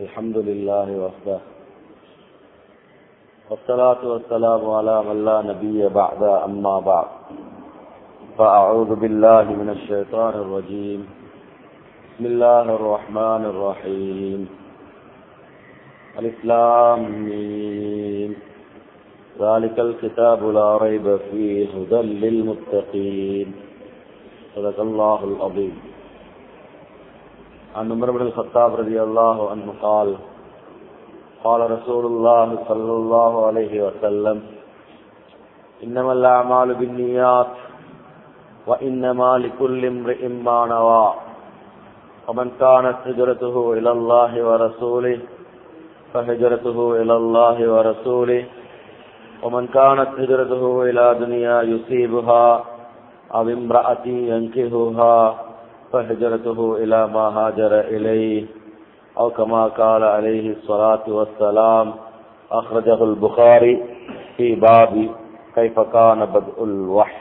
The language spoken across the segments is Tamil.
الحمد لله وحده والصلاة والسلام على من لا نبي بعد أما بعد فأعوذ بالله من الشيطان الرجيم بسم الله الرحمن الرحيم الإسلام ذلك الكتاب لا ريب فيه هدى للمتقين صدق الله العظيم عن عمر بن الخطاب رضي الله عنه قال قال رسول الله صلى الله عليه وسلم إنما الأعمال بالنيات وإنما لكل امرئ ما نوى ومن كانت هجرته إلى الله ورسوله فهجرته إلى الله ورسوله ومن كانت هجرته إلى دنيا يصيبها أو امرأة ينكهها فهجرته إلى ما هاجر إليه أو كما قال عليه الصلاة والسلام أخرجه البخاري في باب كيف كان بدء الوحي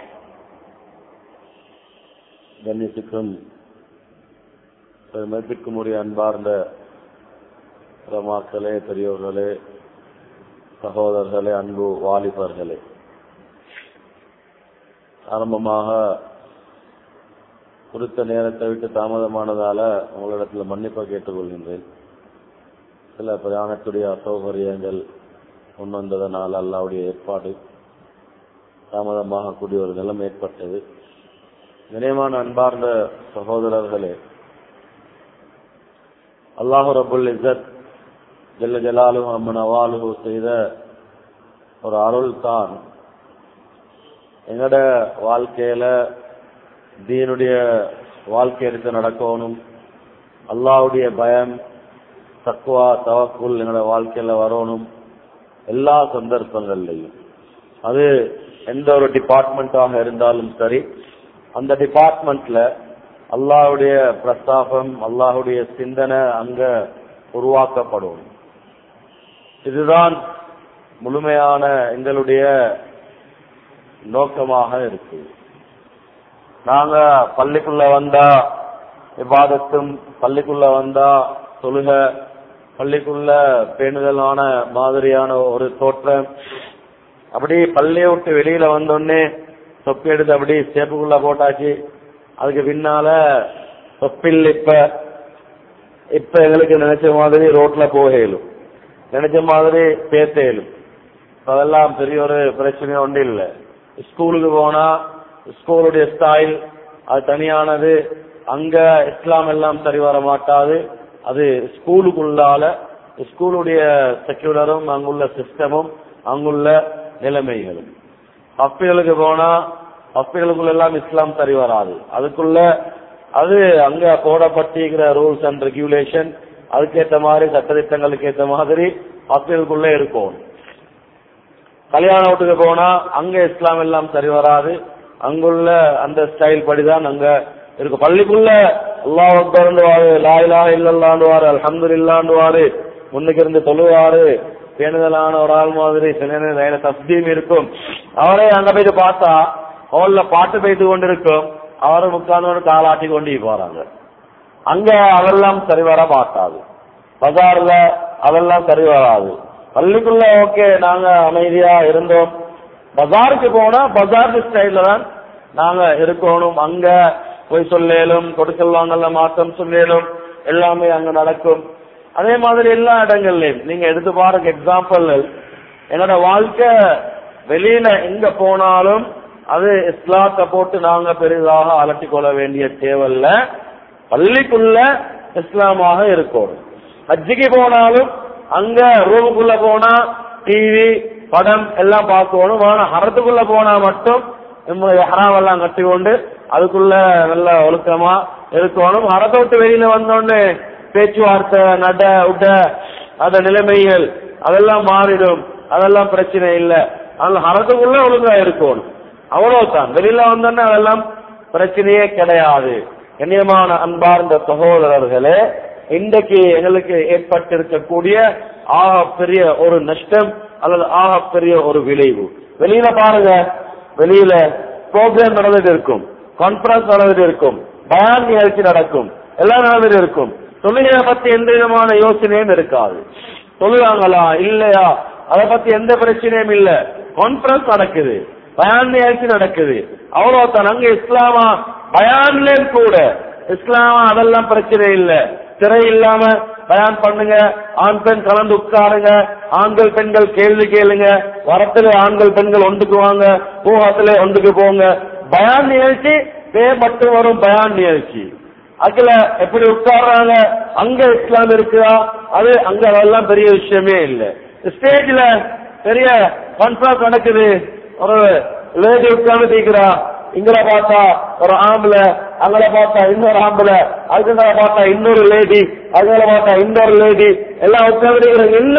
கண்ணியத்துக்கும் மதிப்பிற்கும் உரிய அன்பார்ந்த பிரமாக்களே பெரியோர்களே சகோதரர்களே அன்பு வாலிபர்களே ஆரம்பமாக குறித்த நேரத்தை விட்டு தாமதமானதால உங்களிடத்தில் மன்னிப்பை கேட்டுக்கொள்கின்றேன் சில பிரயாணத்துடைய அசௌகரியங்கள் முன் வந்ததனால் அல்லாவுடைய ஏற்பாடு தாமதமாக கூடிய ஒரு நிலம் ஏற்பட்டது நினைவான அன்பார்ந்த சகோதரர்களே அல்லாஹு ரபுல் இசத் ஜல்ல ஜலாலு அம்மன் அவாலு செய்த ஒரு அருள் தான் எங்கட வாழ்க்கையில தீனுடைய வாழ்க்கை எடுத்து நடக்கணும் அல்லாவுடைய பயம் தக்குவா தவக்குள் எங்களோட வாழ்க்கையில வரணும் எல்லா சந்தர்ப்பங்கள்லையும் அது எந்த ஒரு டிபார்ட்மெண்டாக இருந்தாலும் சரி அந்த டிபார்ட்மெண்ட்ல அல்லாஹுடைய பிரஸ்தாபம் அல்லாஹுடைய சிந்தனை அங்க உருவாக்கப்படும் இதுதான் முழுமையான எங்களுடைய நோக்கமாக இருக்கு நாங்க பள்ளிக்குள்ள வந்தா விவாதத்தும் பள்ளிக்குள்ள வந்தா தொழுக பள்ளிக்குள்ள பேணுதலான மாதிரியான ஒரு தோற்றம் அப்படி பள்ளியை விட்டு வெளியில வந்தோடனே தொப்பி எடுத்து அப்படி சேப்புக்குள்ள போட்டாச்சு அதுக்கு பின்னால தொப்பில் இப்ப இப்ப எங்களுக்கு நினைச்ச மாதிரி ரோட்ல போகலும் நினைச்ச மாதிரி பேசலும் அதெல்லாம் பெரிய ஒரு பிரச்சனை ஒன்று இல்லை ஸ்கூலுக்கு போனா ஸ்கூலுடைய ஸ்டைல் அது தனியானது அங்க இஸ்லாம் எல்லாம் சரி வர மாட்டாது அது ஸ்கூலுக்குள்ளால ஸ்கூலுடைய செக்யூலரும் அங்குள்ள சிஸ்டமும் அங்குள்ள நிலைமைகளும் ஹாஸ்பிட்டலுக்கு போனா ஹாஸ்பிட்டலுக்குள்ள எல்லாம் இஸ்லாம் சரி வராது அதுக்குள்ள அது அங்க போடப்பட்டிருக்கிற ரூல்ஸ் அண்ட் ரெகுலேஷன் அதுக்கேற்ற மாதிரி சட்டத்திட்டங்களுக்கு ஏற்ற மாதிரி ஹாஸ்பிட்டலுக்குள்ள இருக்கும் கல்யாண வீட்டுக்கு போனா அங்க இஸ்லாம் எல்லாம் சரி வராது அங்குள்ள அந்த ஸ்டைல் படிதான் அங்க இருக்கு பள்ளிக்குள்ள அல்லாஹ் திறந்துவாரு லாயிலா இல்லல்லாண்டுவாரு அலமது இல்லாண்டுவாரு முன்னுக்கு இருந்து தொழுவாரு பேணுதலான ஒரு ஆள் மாதிரி சில தஸ்தீம் இருக்கும் அவரே அங்க போயிட்டு பார்த்தா ஹோல்ல பாட்டு பெய்து கொண்டிருக்கும் அவரும் உட்கார்ந்து காலாட்டி கொண்டு போறாங்க அங்க அதெல்லாம் சரி வர மாட்டாது பஜார்ல அதெல்லாம் சரி வராது பள்ளிக்குள்ள ஓகே நாங்க அமைதியா இருந்தோம் பஜாருக்கு போனா பஜார் ஸ்டைல தான் நாங்க இருக்கணும் அங்க போய் சொல்லேலும் கொடுக்கல் வாங்கல மாற்றம் சொல்லேலும் எல்லாமே அங்க நடக்கும் அதே மாதிரி எல்லா இடங்கள்லயும் நீங்க எடுத்து பாருங்க எக்ஸாம்பிள் என்னோட வாழ்க்கை வெளியில எங்க போனாலும் அது இஸ்லாத்தை போட்டு நாங்க பெரிதாக அலட்டி கொள்ள வேண்டிய தேவையில்ல பள்ளிக்குள்ள இஸ்லாமாக இருக்கணும் ஹஜ்ஜிக்கு போனாலும் அங்க ரூமுக்குள்ள போனா டிவி படம் எல்லாம் பார்க்கணும் ஆனா ஹரத்துக்குள்ள போனா மட்டும் ஹராவெல்லாம் கட்டி கொண்டு அதுக்குள்ள நல்ல ஒழுக்கமா இருக்கணும் ஹரத்தை விட்டு வெளியில வந்தோடனே பேச்சுவார்த்தை நட உட அந்த நிலைமைகள் அதெல்லாம் மாறிடும் அதெல்லாம் பிரச்சனை இல்லை அதனால ஹரத்துக்குள்ள ஒழுங்கா இருக்கணும் அவ்வளவுதான் வெளியில வந்தோடனே அதெல்லாம் பிரச்சனையே கிடையாது கண்ணியமான அன்பார்ந்த சகோதரர்களே இன்றைக்கு எங்களுக்கு ஏற்பட்டிருக்கக்கூடிய ஆக பெரிய ஒரு நஷ்டம் அல்லது ஆக பெரிய ஒரு விளைவு வெளியில பாருங்க வெளியில ப்ரோக்ராம் நடந்துட்டு இருக்கும் கான்பரன்ஸ் நடந்துட்டு இருக்கும் பயான் நிகழ்ச்சி நடக்கும் எல்லாம் நடந்துட்டு இருக்கும் தொழுகையை பத்தி எந்த விதமான யோசனையும் இருக்காது தொழுறாங்களா இல்லையா அதை பத்தி எந்த பிரச்சனையும் இல்ல கான்பரன்ஸ் நடக்குது பயான் நிகழ்ச்சி நடக்குது அவ்வளவுதான் அங்க இஸ்லாமா பயான்லயும் கூட இஸ்லாமா அதெல்லாம் பிரச்சனை இல்ல திரை இல்லாம பயான் பண்ணுங்க ஆண் பெண் கலந்து உட்காருங்க ஆண்கள் பெண்கள் கேள்வி கேளுங்க வரத்துல ஆண்கள் பெண்கள் ஒன்றுக்குவாங்க போகத்துல ஒன்றுக்கு போங்க பயான் நிகழ்ச்சி பேர் மட்டும் வரும் பயான் நிகழ்ச்சி அதுல எப்படி உட்கார்றாங்க அங்க இஸ்லாம் இருக்குதா அது அங்க அதெல்லாம் பெரிய விஷயமே இல்ல ஸ்டேஜ்ல பெரிய கான்ஃபரன்ஸ் நடக்குது ஒரு லேடி உட்கார்ந்து தீக்கிறா இங்கட பார்த்தா ஒரு ஆம்பளை அங்கட பார்த்தா இன்னொரு ஆம்பளை அதுக்குள்ள பார்த்தா இன்னொரு லேடி அதுல பார்த்தா இன்னொரு லேடி எல்லாம் உட்கார்ந்து என்ன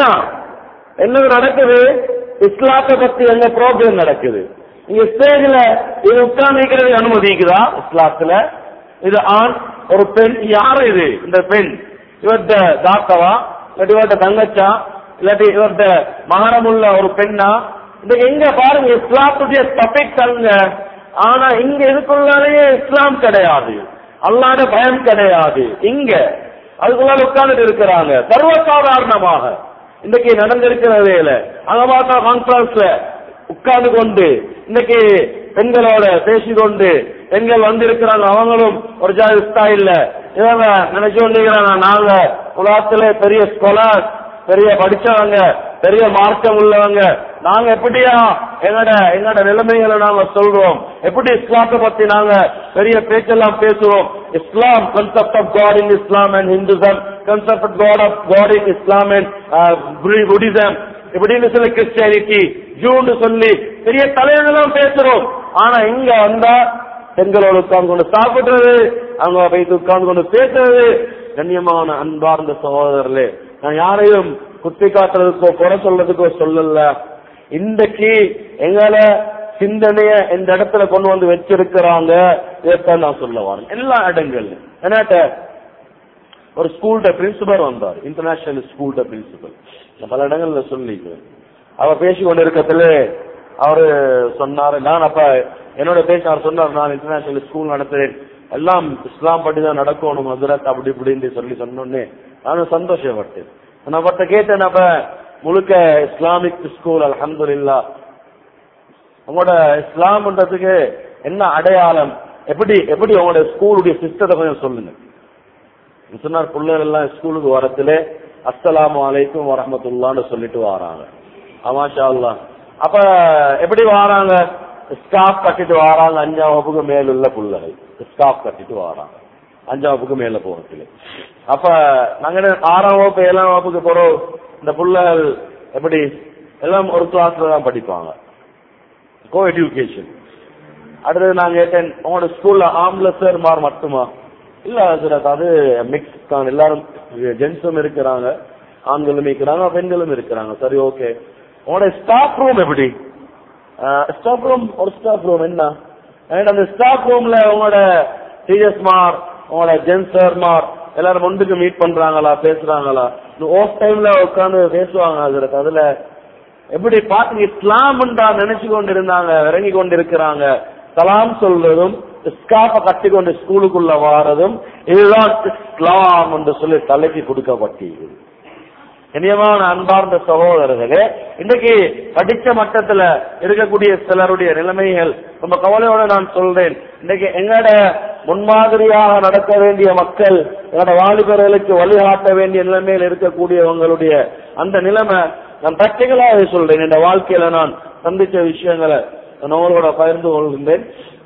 என்னது நடக்குது இஸ்லாத்தை பத்தி என்ன ப்ரோக்ராம் நடக்குது இங்க ஸ்டேஜ்ல இது உட்கார்ந்து அனுமதிக்குதா இஸ்லாத்துல இது ஆண் ஒரு பெண் யாரு இது இந்த பெண் இவர்ட தாத்தவா இல்லாட்டி இவர்ட தங்கச்சா இல்லாட்டி இவர்ட மகரமுள்ள ஒரு பெண்ணா இந்த எங்க பாருங்க இஸ்லாத்துடைய டாபிக் அங்க ஆனா இங்க இதுக்குள்ளாலேயே இஸ்லாம் கிடையாது அல்லாத பயம் கிடையாது இங்க அதுக்குள்ளால உட்கார்ந்துட்டு இருக்கிறாங்க சர்வசாதாரணமாக இன்னைக்கு நடந்திருக்கிற வேலை அங்க பார்த்தா கான்பரன்ஸ்ல உட்கார்ந்து கொண்டு இன்னைக்கு பெண்களோட பேசிக்கொண்டு பெண்கள் வந்திருக்கிறாங்க அவங்களும் ஒரு ஜாதி ஸ்டைல்ல இவங்க நினைச்சு கொண்டிருக்கிறாங்க நாங்க உலகத்துல பெரிய ஸ்காலர் பெரிய படிச்சவங்க பெரிய மார்க்கம் உள்ளவங்க நாங்க எப்படியா எங்கட எங்கட நிலைமைகளை நாங்க சொல்றோம் எப்படி இஸ்லாத்தை பத்தி நாங்க பெரிய பேச்செல்லாம் பேசுவோம் Islam concept of God in Islam and Hinduism concept of God of God in Islam and Buddhism இப்படின்னு சொல்லி கிறிஸ்டியானிட்டி ஜூன்னு சொல்லி பெரிய தலைவர்களும் பேசுறோம் ஆனா இங்க வந்தா பெண்களோட உட்கார்ந்து கொண்டு சாப்பிடுறது அவங்க போய் உட்கார்ந்து கொண்டு பேசுறது கண்ணியமான அன்பார்ந்த சகோதரர்களே நான் யாரையும் குத்தி காட்டுறதுக்கோ குறை சொல்றதுக்கோ சொல்லல இன்றைக்கு எங்களை சிந்தனைய இந்த இடத்துல கொண்டு வந்து வச்சிருக்கிறாங்க இதைத்தான் நான் சொல்ல வரேன் எல்லா இடங்கள்ல என்னட்ட ஒரு ஸ்கூல்ட பிரின்சிபல் வந்தார் இன்டர்நேஷனல் ஸ்கூல்ட பிரின்சிபல் நான் பல இடங்கள்ல சொல்லிக்கிறேன் அவர் பேசி கொண்டு இருக்கத்துல அவரு சொன்னாரு நான் அப்ப என்னோட பேச அவர் சொன்னார் நான் இன்டர்நேஷனல் ஸ்கூல் நடத்துறேன் எல்லாம் இஸ்லாம் படி தான் நடக்கணும் மதுரத் அப்படி இப்படின்னு சொல்லி சொன்னோன்னே நானும் சந்தோஷப்பட்டேன் நான் அவர்கிட்ட கேட்டேன் அப்ப முழுக்க இஸ்லாமிக் ஸ்கூல் அல்ஹம்துலில்லா உங்களோட இஸ்லாம்ன்றதுக்கு என்ன அடையாளம் எப்படி எப்படி உங்களோட ஸ்கூலுடைய சிஸ்டத்தை கொஞ்சம் சொல்லுங்க சொன்னார் பிள்ளைகள் எல்லாம் ஸ்கூலுக்கு வரத்துல அஸ்ஸலாமு அலைக்கும் வரமத்துல்லான்னு சொல்லிட்டு வராங்க ஆமாஷா அல்லா அப்ப எப்படி வராங்க ஸ்காஃப் கட்டிட்டு வராங்க அஞ்சாம் வகுப்புக்கு மேல உள்ள பிள்ளைகள் ஸ்காஃப் கட்டிட்டு வராங்க அஞ்சாம் வகுப்புக்கு மேல போறதுல அப்ப நாங்க என்ன ஆறாம் வகுப்பு ஏழாம் வகுப்புக்கு போறோம் இந்த பிள்ளைகள் எப்படி எல்லாம் ஒரு கிளாஸ்ல தான் படிப்பாங்க கோ எஜுகேஷன் அடுத்தது நான் கேட்டேன் உங்களோட ஸ்கூல்ல ஆம்பளை சார்மார் மட்டுமா இல்ல ஹசரத் அது மிக்ஸ் தான் எல்லாரும் ஜென்ஸும் இருக்கிறாங்க ஆண்களும் இருக்கிறாங்க பெண்களும் இருக்கிறாங்க சரி ஓகே உங்களோட ஸ்டாஃப் ரூம் எப்படி ஸ்டாஃப் ரூம் ஒரு ஸ்டாஃப் ரூம் என்ன and அந்த ஸ்டாஃப் ரூம்ல உங்களோட டீச்சர்ஸ் மார் உங்களோட ஜென்ஸ் சார்மார் எல்லாரும் ஒன்றுக்கு மீட் பண்றாங்களா பேசுறாங்களா ஓஃப் டைம்ல உட்காந்து பேசுவாங்க ஹசரத் அதுல எப்படி பாத்தீங்க இஸ்லாம்ன்றா நினைச்சு கொண்டு இருந்தாங்க இறங்கி கொண்டு இருக்கிறாங்க சலாம் சொல்றதும் ஸ்காஃப கட்டி கொண்டு ஸ்கூலுக்குள்ள வாரதும் இதுதான் இஸ்லாம் என்று சொல்லி தலைக்கு கொடுக்கப்பட்டது இனியமான அன்பார்ந்த சகோதரர்களே இன்னைக்கு படிச்ச மட்டத்துல இருக்கக்கூடிய சிலருடைய நிலைமைகள் ரொம்ப கவலையோட நான் சொல்றேன் இன்னைக்கு எங்கட முன்மாதிரியாக நடக்க வேண்டிய மக்கள் எங்கட வாலிபர்களுக்கு வழிகாட்ட வேண்டிய நிலைமையில் இருக்கக்கூடியவங்களுடைய அந்த நிலைமை நான் பிராக்டிகலாக சொல்றேன் இந்த வாழ்க்கையில நான் சந்திச்ச விஷயங்களை நான் உங்களோட பகிர்ந்து கொள்கின்றேன்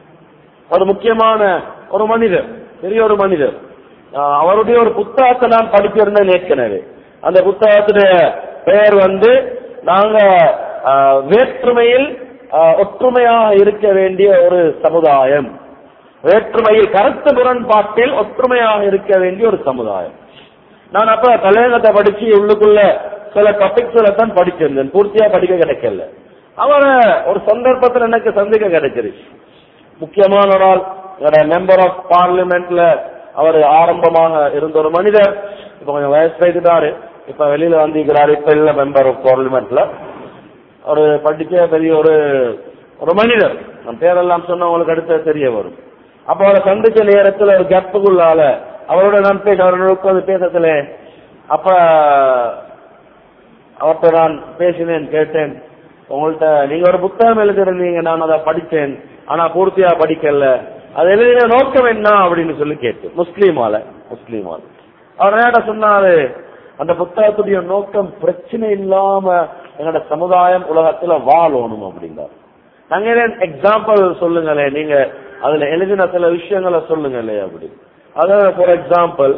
ஒரு முக்கியமான ஒரு மனிதர் பெரிய ஒரு மனிதர் ஆஹ் அவருடைய ஒரு புத்தகத்தை நான் படிச்சிருந்தேன் ஏற்கனவே அந்த புத்தகத்துடைய பெயர் வந்து நாங்க ஆஹ், வேற்றுமையில் ஆஹ், ஒற்றுமையாக இருக்க வேண்டிய ஒரு சமுதாயம் வேற்றுமையில் கருத்து முரண்பாட்டில் ஒற்றுமையாக இருக்க வேண்டிய ஒரு சமுதாயம் நான் அப்ப தலையங்கத்தை படிச்சு உள்ளுக்குள்ள சில டாபிக்ஸ்ல தான் படிச்சிருந்தேன் பூர்த்தியா படிக்க கிடைக்கல அவரை ஒரு சந்தர்ப்பத்தில் எனக்கு சந்திக்க கிடைச்சிருச்சு முக்கியமான ஒரு ஆள் மெம்பர் ஆஃப் பார்லிமெண்ட்ல அவர் ஆரம்பமாக இருந்த ஒரு மனிதர் இப்ப கொஞ்சம் வயசு வைத்துட்டாரு இப்ப வெளியில வந்திருக்கிறாரு இப்ப இல்ல மெம்பர் ஆஃப் பார்லிமெண்ட்ல ஒரு படிச்ச பெரிய ஒரு ஒரு மனிதர் நம் பேரெல்லாம் சொன்னா உங்களுக்கு அடுத்த தெரிய வரும் அப்ப அவரை சந்திச்ச நேரத்துல ஒரு கப்புக்குள்ளால அவரோட நான் பேச அவரோட உட்கார்ந்து பேசத்துல அப்ப அவர்கிட்ட நான் பேசினேன் கேட்டேன் உங்கள்ட்ட நீங்க ஒரு புத்தகம் எழுதிருந்தீங்க நான் அதை படிச்சேன் ஆனா பூர்த்தியா படிக்கல அது எழுதின நோக்கம் என்ன அப்படின்னு சொல்லி கேட்டேன் முஸ்லீமால முஸ்லீமால அவர் என்ன சொன்னாரு அந்த புத்தகத்துடைய நோக்கம் பிரச்சனை இல்லாம எங்களோட சமுதாயம் உலகத்துல வாழணும் அப்படிங்கிறார் நாங்க எக்ஸாம்பிள் சொல்லுங்களே நீங்க அதுல எழுதின சில விஷயங்களை சொல்லுங்களே அப்படி அதாவது ஃபார் எக்ஸாம்பிள்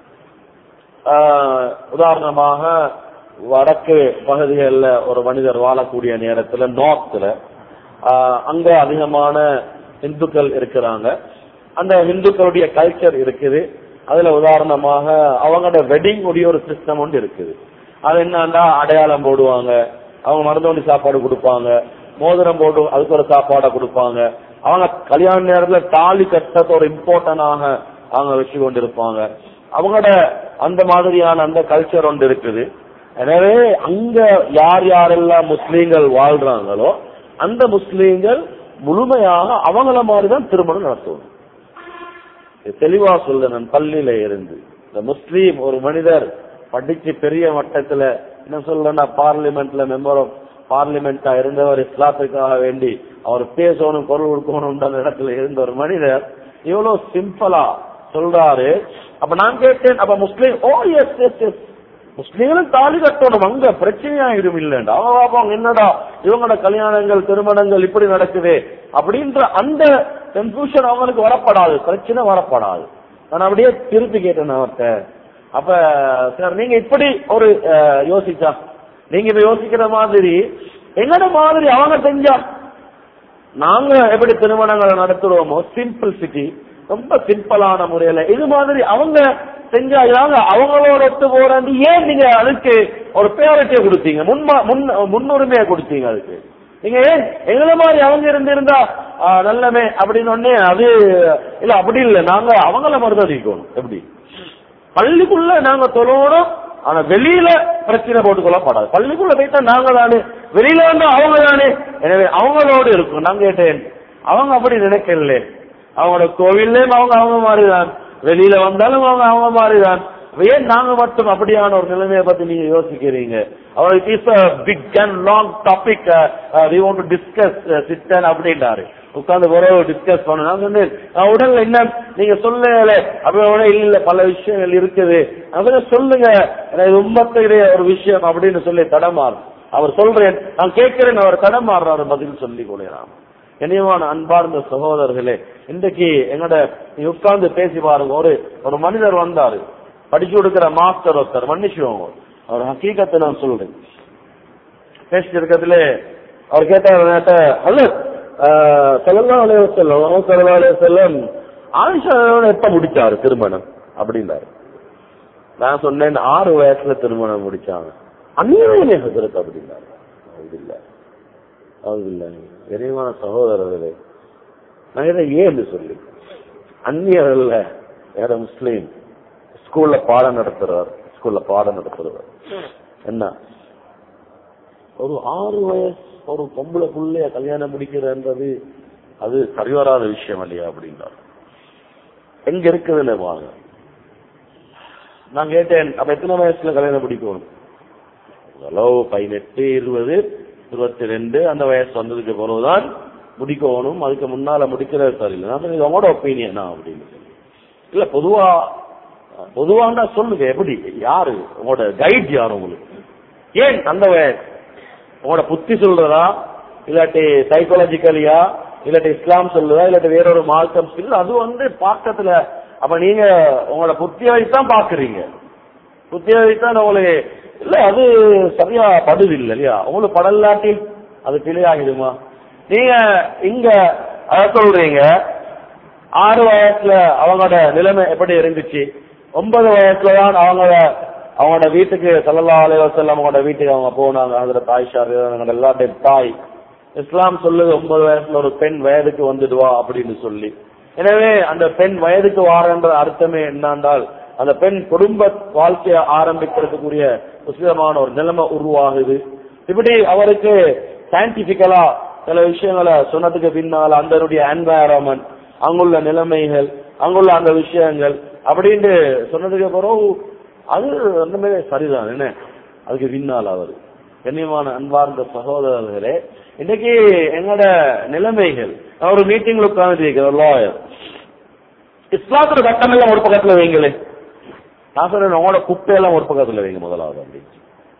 உதாரணமாக வடக்கு பகுதிகளில் ஒரு மனிதர் வாழக்கூடிய நேரத்துல நார்த்ல அங்க அதிகமான இந்துக்கள் இருக்கிறாங்க அந்த இந்துக்களுடைய கல்ச்சர் இருக்குது அதுல உதாரணமாக அவங்களோட வெட்டிங் உடைய ஒரு சிஸ்டம் ஒன்று இருக்குது அது என்னன்னா அடையாளம் போடுவாங்க அவங்க மருந்தோண்டி சாப்பாடு கொடுப்பாங்க மோதிரம் போட்டு அதுக்கு ஒரு சாப்பாடை கொடுப்பாங்க அவங்க கல்யாண நேரத்துல தாலி கட்டத்தை ஒரு இம்பார்ட்டனாக அவங்க வச்சு கொண்டு இருப்பாங்க அவங்களோட அந்த மாதிரியான அந்த கல்ச்சர் ஒன்று இருக்குது எனவே அங்க யார் யாரெல்லாம் முஸ்லீம்கள் வாழ்றாங்களோ அந்த முஸ்லீம்கள் முழுமையாக அவங்கள மாதிரிதான் திருமணம் நடத்தணும் தெளிவா சொல்ல நான் பள்ளியில இருந்து இந்த முஸ்லீம் ஒரு மனிதர் படிச்சு பெரிய மட்டத்துல என்ன சொல்லனா பார்லிமெண்ட்ல மெம்பர் ஆஃப் பார்லிமெண்டா இருந்தவர் இஸ்லாத்துக்காக வேண்டி அவர் பேசணும் குரல் கொடுக்கணும் அந்த இடத்துல இருந்த ஒரு மனிதர் இவ்வளவு சிம்பிளா சொல்றாரு அப்ப நான் கேட்டேன் அப்ப Muslim oh yes yes yes முஸ்லீம்களும் தாலி கட்டணும் அங்க பிரச்சனையாயிடும் இல்லைண்டா அவங்க பார்ப்பாங்க என்னடா இவங்களோட கல்யாணங்கள் திருமணங்கள் இப்படி நடக்குது அப்படின்ற அந்த கன்ஃபியூஷன் அவங்களுக்கு வரப்படாது பிரச்சனை வரப்படாது நான் அப்படியே திருப்பி கேட்டேன் அவர்கிட்ட அப்ப சார் நீங்க இப்படி ஒரு யோசிச்சா நீங்க இப்ப யோசிக்கிற மாதிரி என்னோட மாதிரி அவங்க செஞ்சா நாங்க எப்படி திருமணங்களை நடத்துறோமோ சிம்பிள்சிட்டி ரொம்ப சிம்பிளான முறையில இது மாதிரி அவங்க செஞ்சாங்க அவங்களோட ஒத்து போறாண்டு ஏன் நீங்க அதுக்கு ஒரு பேரட்டியை கொடுத்தீங்க முன்மா முன் முன்னுரிமையை கொடுத்தீங்க அதுக்கு நீங்க ஏன் எங்களை மாதிரி அவங்க இருந்திருந்தா நல்லமே அப்படின்னு ஒன்னே அது இல்ல அப்படி இல்ல நாங்க அவங்கள மருந்தடிக்கணும் எப்படி பள்ளிக்குள்ள நாங்க தொழணும் ஆனா வெளியில பிரச்சனை போட்டுக்கொள்ளப்படாது பள்ளிக்குள்ள போயிட்டா நாங்க தானே வெளியில வந்தா அவங்க தானே எனவே அவங்களோடு இருக்கும் நான் கேட்டேன் அவங்க அப்படி நினைக்கல அவங்களோட கோவில்லையும் அவங்க அவங்க மாதிரிதான் வெளியில வந்தாலும் அவங்க அவங்க மாதிரிதான் ஏன் நாங்க மட்டும் அப்படியான ஒரு நிலைமையை பத்தி நீங்க யோசிக்கிறீங்க அவர் is a big and long topic we want to discuss sit down அப்படின்றாரு உட்கார்ந்து பிறகு டிஸ்கஸ் பண்ண நான் சொன்னேன் நான் உடல்ல என்ன நீங்க சொல்லல அப்படி இல்ல பல விஷயங்கள் இருக்குது அதுல சொல்லுங்க எனக்கு உம்மத்துடைய ஒரு விஷயம் அப்படின்னு சொல்லி தடமாறு அவர் சொல்றேன் நான் கேட்கிறேன் அவர் தடமாறுறாரு பதில் சொல்லி கொள்கிறான் இனியமான அன்பார்ந்த சகோதரர்களே இன்றைக்கு எங்கட நீங்க உட்கார்ந்து பேசி பாருங்க ஒரு ஒரு மனிதர் வந்தாரு படிச்சு கொடுக்கிற மாஸ்டர் ஒருத்தர் மன்னிச்சுவோங்க அவர் ஹக்கீகத்தை நான் சொல்றேன் பேசிட்டு இருக்கிறதுல அவர் கேட்டார் அல்ல செல்லா அலைய செல்லம் செல்லா அலைய செல்லம் ஆயிஷாவோட எப்ப முடிச்சாரு திருமணம் அப்படின்னாரு நான் சொன்னேன் ஆறு வயசுல திருமணம் முடிச்சாங்க அந்நியமே ஹசரத் அப்படின்னாரு அது இல்ல அது இல்ல விரைவான சகோதரர்களே நான் இதை ஏன்னு சொல்லி அந்நியர் இல்ல வேற முஸ்லீம் ஸ்கூல்ல பாடம் நடத்துறார் ஸ்கூல்ல பாடம் நடத்துறவர் என்ன ஒரு ஆறு வயசு ஒரு பொம்பளை புள்ளைய கல்யாணம் முடிக்கிறன்றது அது சரிவராத விஷயம் இல்லையா அப்படின்னா எங்க இருக்குதுன்னு வாங்க நான் கேட்டேன் அப்ப எத்தனை வயசுல கல்யாணம் முடிக்கணும் அளவு பதினெட்டு இருபது இருபத்தி ரெண்டு அந்த வயசு வந்ததுக்கு பிறகுதான் முடிக்கணும் அதுக்கு முன்னால முடிக்கிறது சரியில்லை நான் சொன்னேன், இது உங்களோட ஒப்பீனியனா அப்படின்னு சொல்லி. இல்ல பொதுவா பொதுவாண்டா சொல்லுங்க எப்படி யாரு உங்களோட கைட் யார் உங்களுக்கு ஏன் அந்த வயசு உங்களோட புத்தி சொல்றதா இல்லாட்டி சைக்காலஜிக்கலியா இல்லாட்டி இஸ்லாம் சொல்லுதா இல்லாட்டி வேறொரு மார்க்கம் இல்ல அது வந்து பாக்கத்துல அப்ப நீங்க உங்களோட புத்தியை வைத்தான் பாக்குறீங்க புத்தியை வைத்தான் உங்களுக்கு இல்ல அது சரியா படுது இல்ல இல்லையா உங்களுக்கு படலாட்டி அது பிழையாகிடுமா நீங்க இங்க அத சொல்றீங்க ஆறு வயசுல அவங்களோட நிலைமை எப்படி இருந்துச்சு ஒன்பது வயசுல தான் அவங்க அவங்களோட வீட்டுக்கு சல்லல்லா அலைவசல்லம் அவங்களோட வீட்டுக்கு அவங்க போனாங்க அதுல தாய் ஷார் எல்லாத்தையும் தாய் இஸ்லாம் சொல்லுது ஒன்பது வயசுல ஒரு பெண் வயதுக்கு வந்துடுவா அப்படின்னு சொல்லி எனவே அந்த பெண் வயதுக்கு வாரன்ற அர்த்தமே என்னன்றால் அந்த பெண் குடும்ப வாழ்க்கையை ஆரம்பிக்கிறதுக்குரிய உசிதமான ஒரு நிலைமை உருவாகுது இப்படி அவருக்கு சயின்டிபிக்கலா சில விஷயங்களை சொன்னதுக்கு பின்னால் அந்த என்வாயரன்மெண்ட் அங்குள்ள நிலைமைகள் அங்குள்ள அந்த விஷயங்கள் அப்படின்னு சொன்னதுக்கு பிறகு அது அந்த மாதிரி சரிதான் என்ன அதுக்கு பின்னால் அவர் கண்ணியமான அன்பார்ந்த சகோதரர்களே இன்னைக்கு எங்களோட நிலைமைகள் நான் ஒரு மீட்டிங்ல உட்கார்ந்து ஒரு லாயர் இஸ்லாத்தோட சட்டம் எல்லாம் ஒரு பக்கத்துல வைங்களே நான் சொல்றேன் உங்களோட குப்பையெல்லாம் ஒரு பக்கத்துல வைங்க முதலாவது அப்படின்னு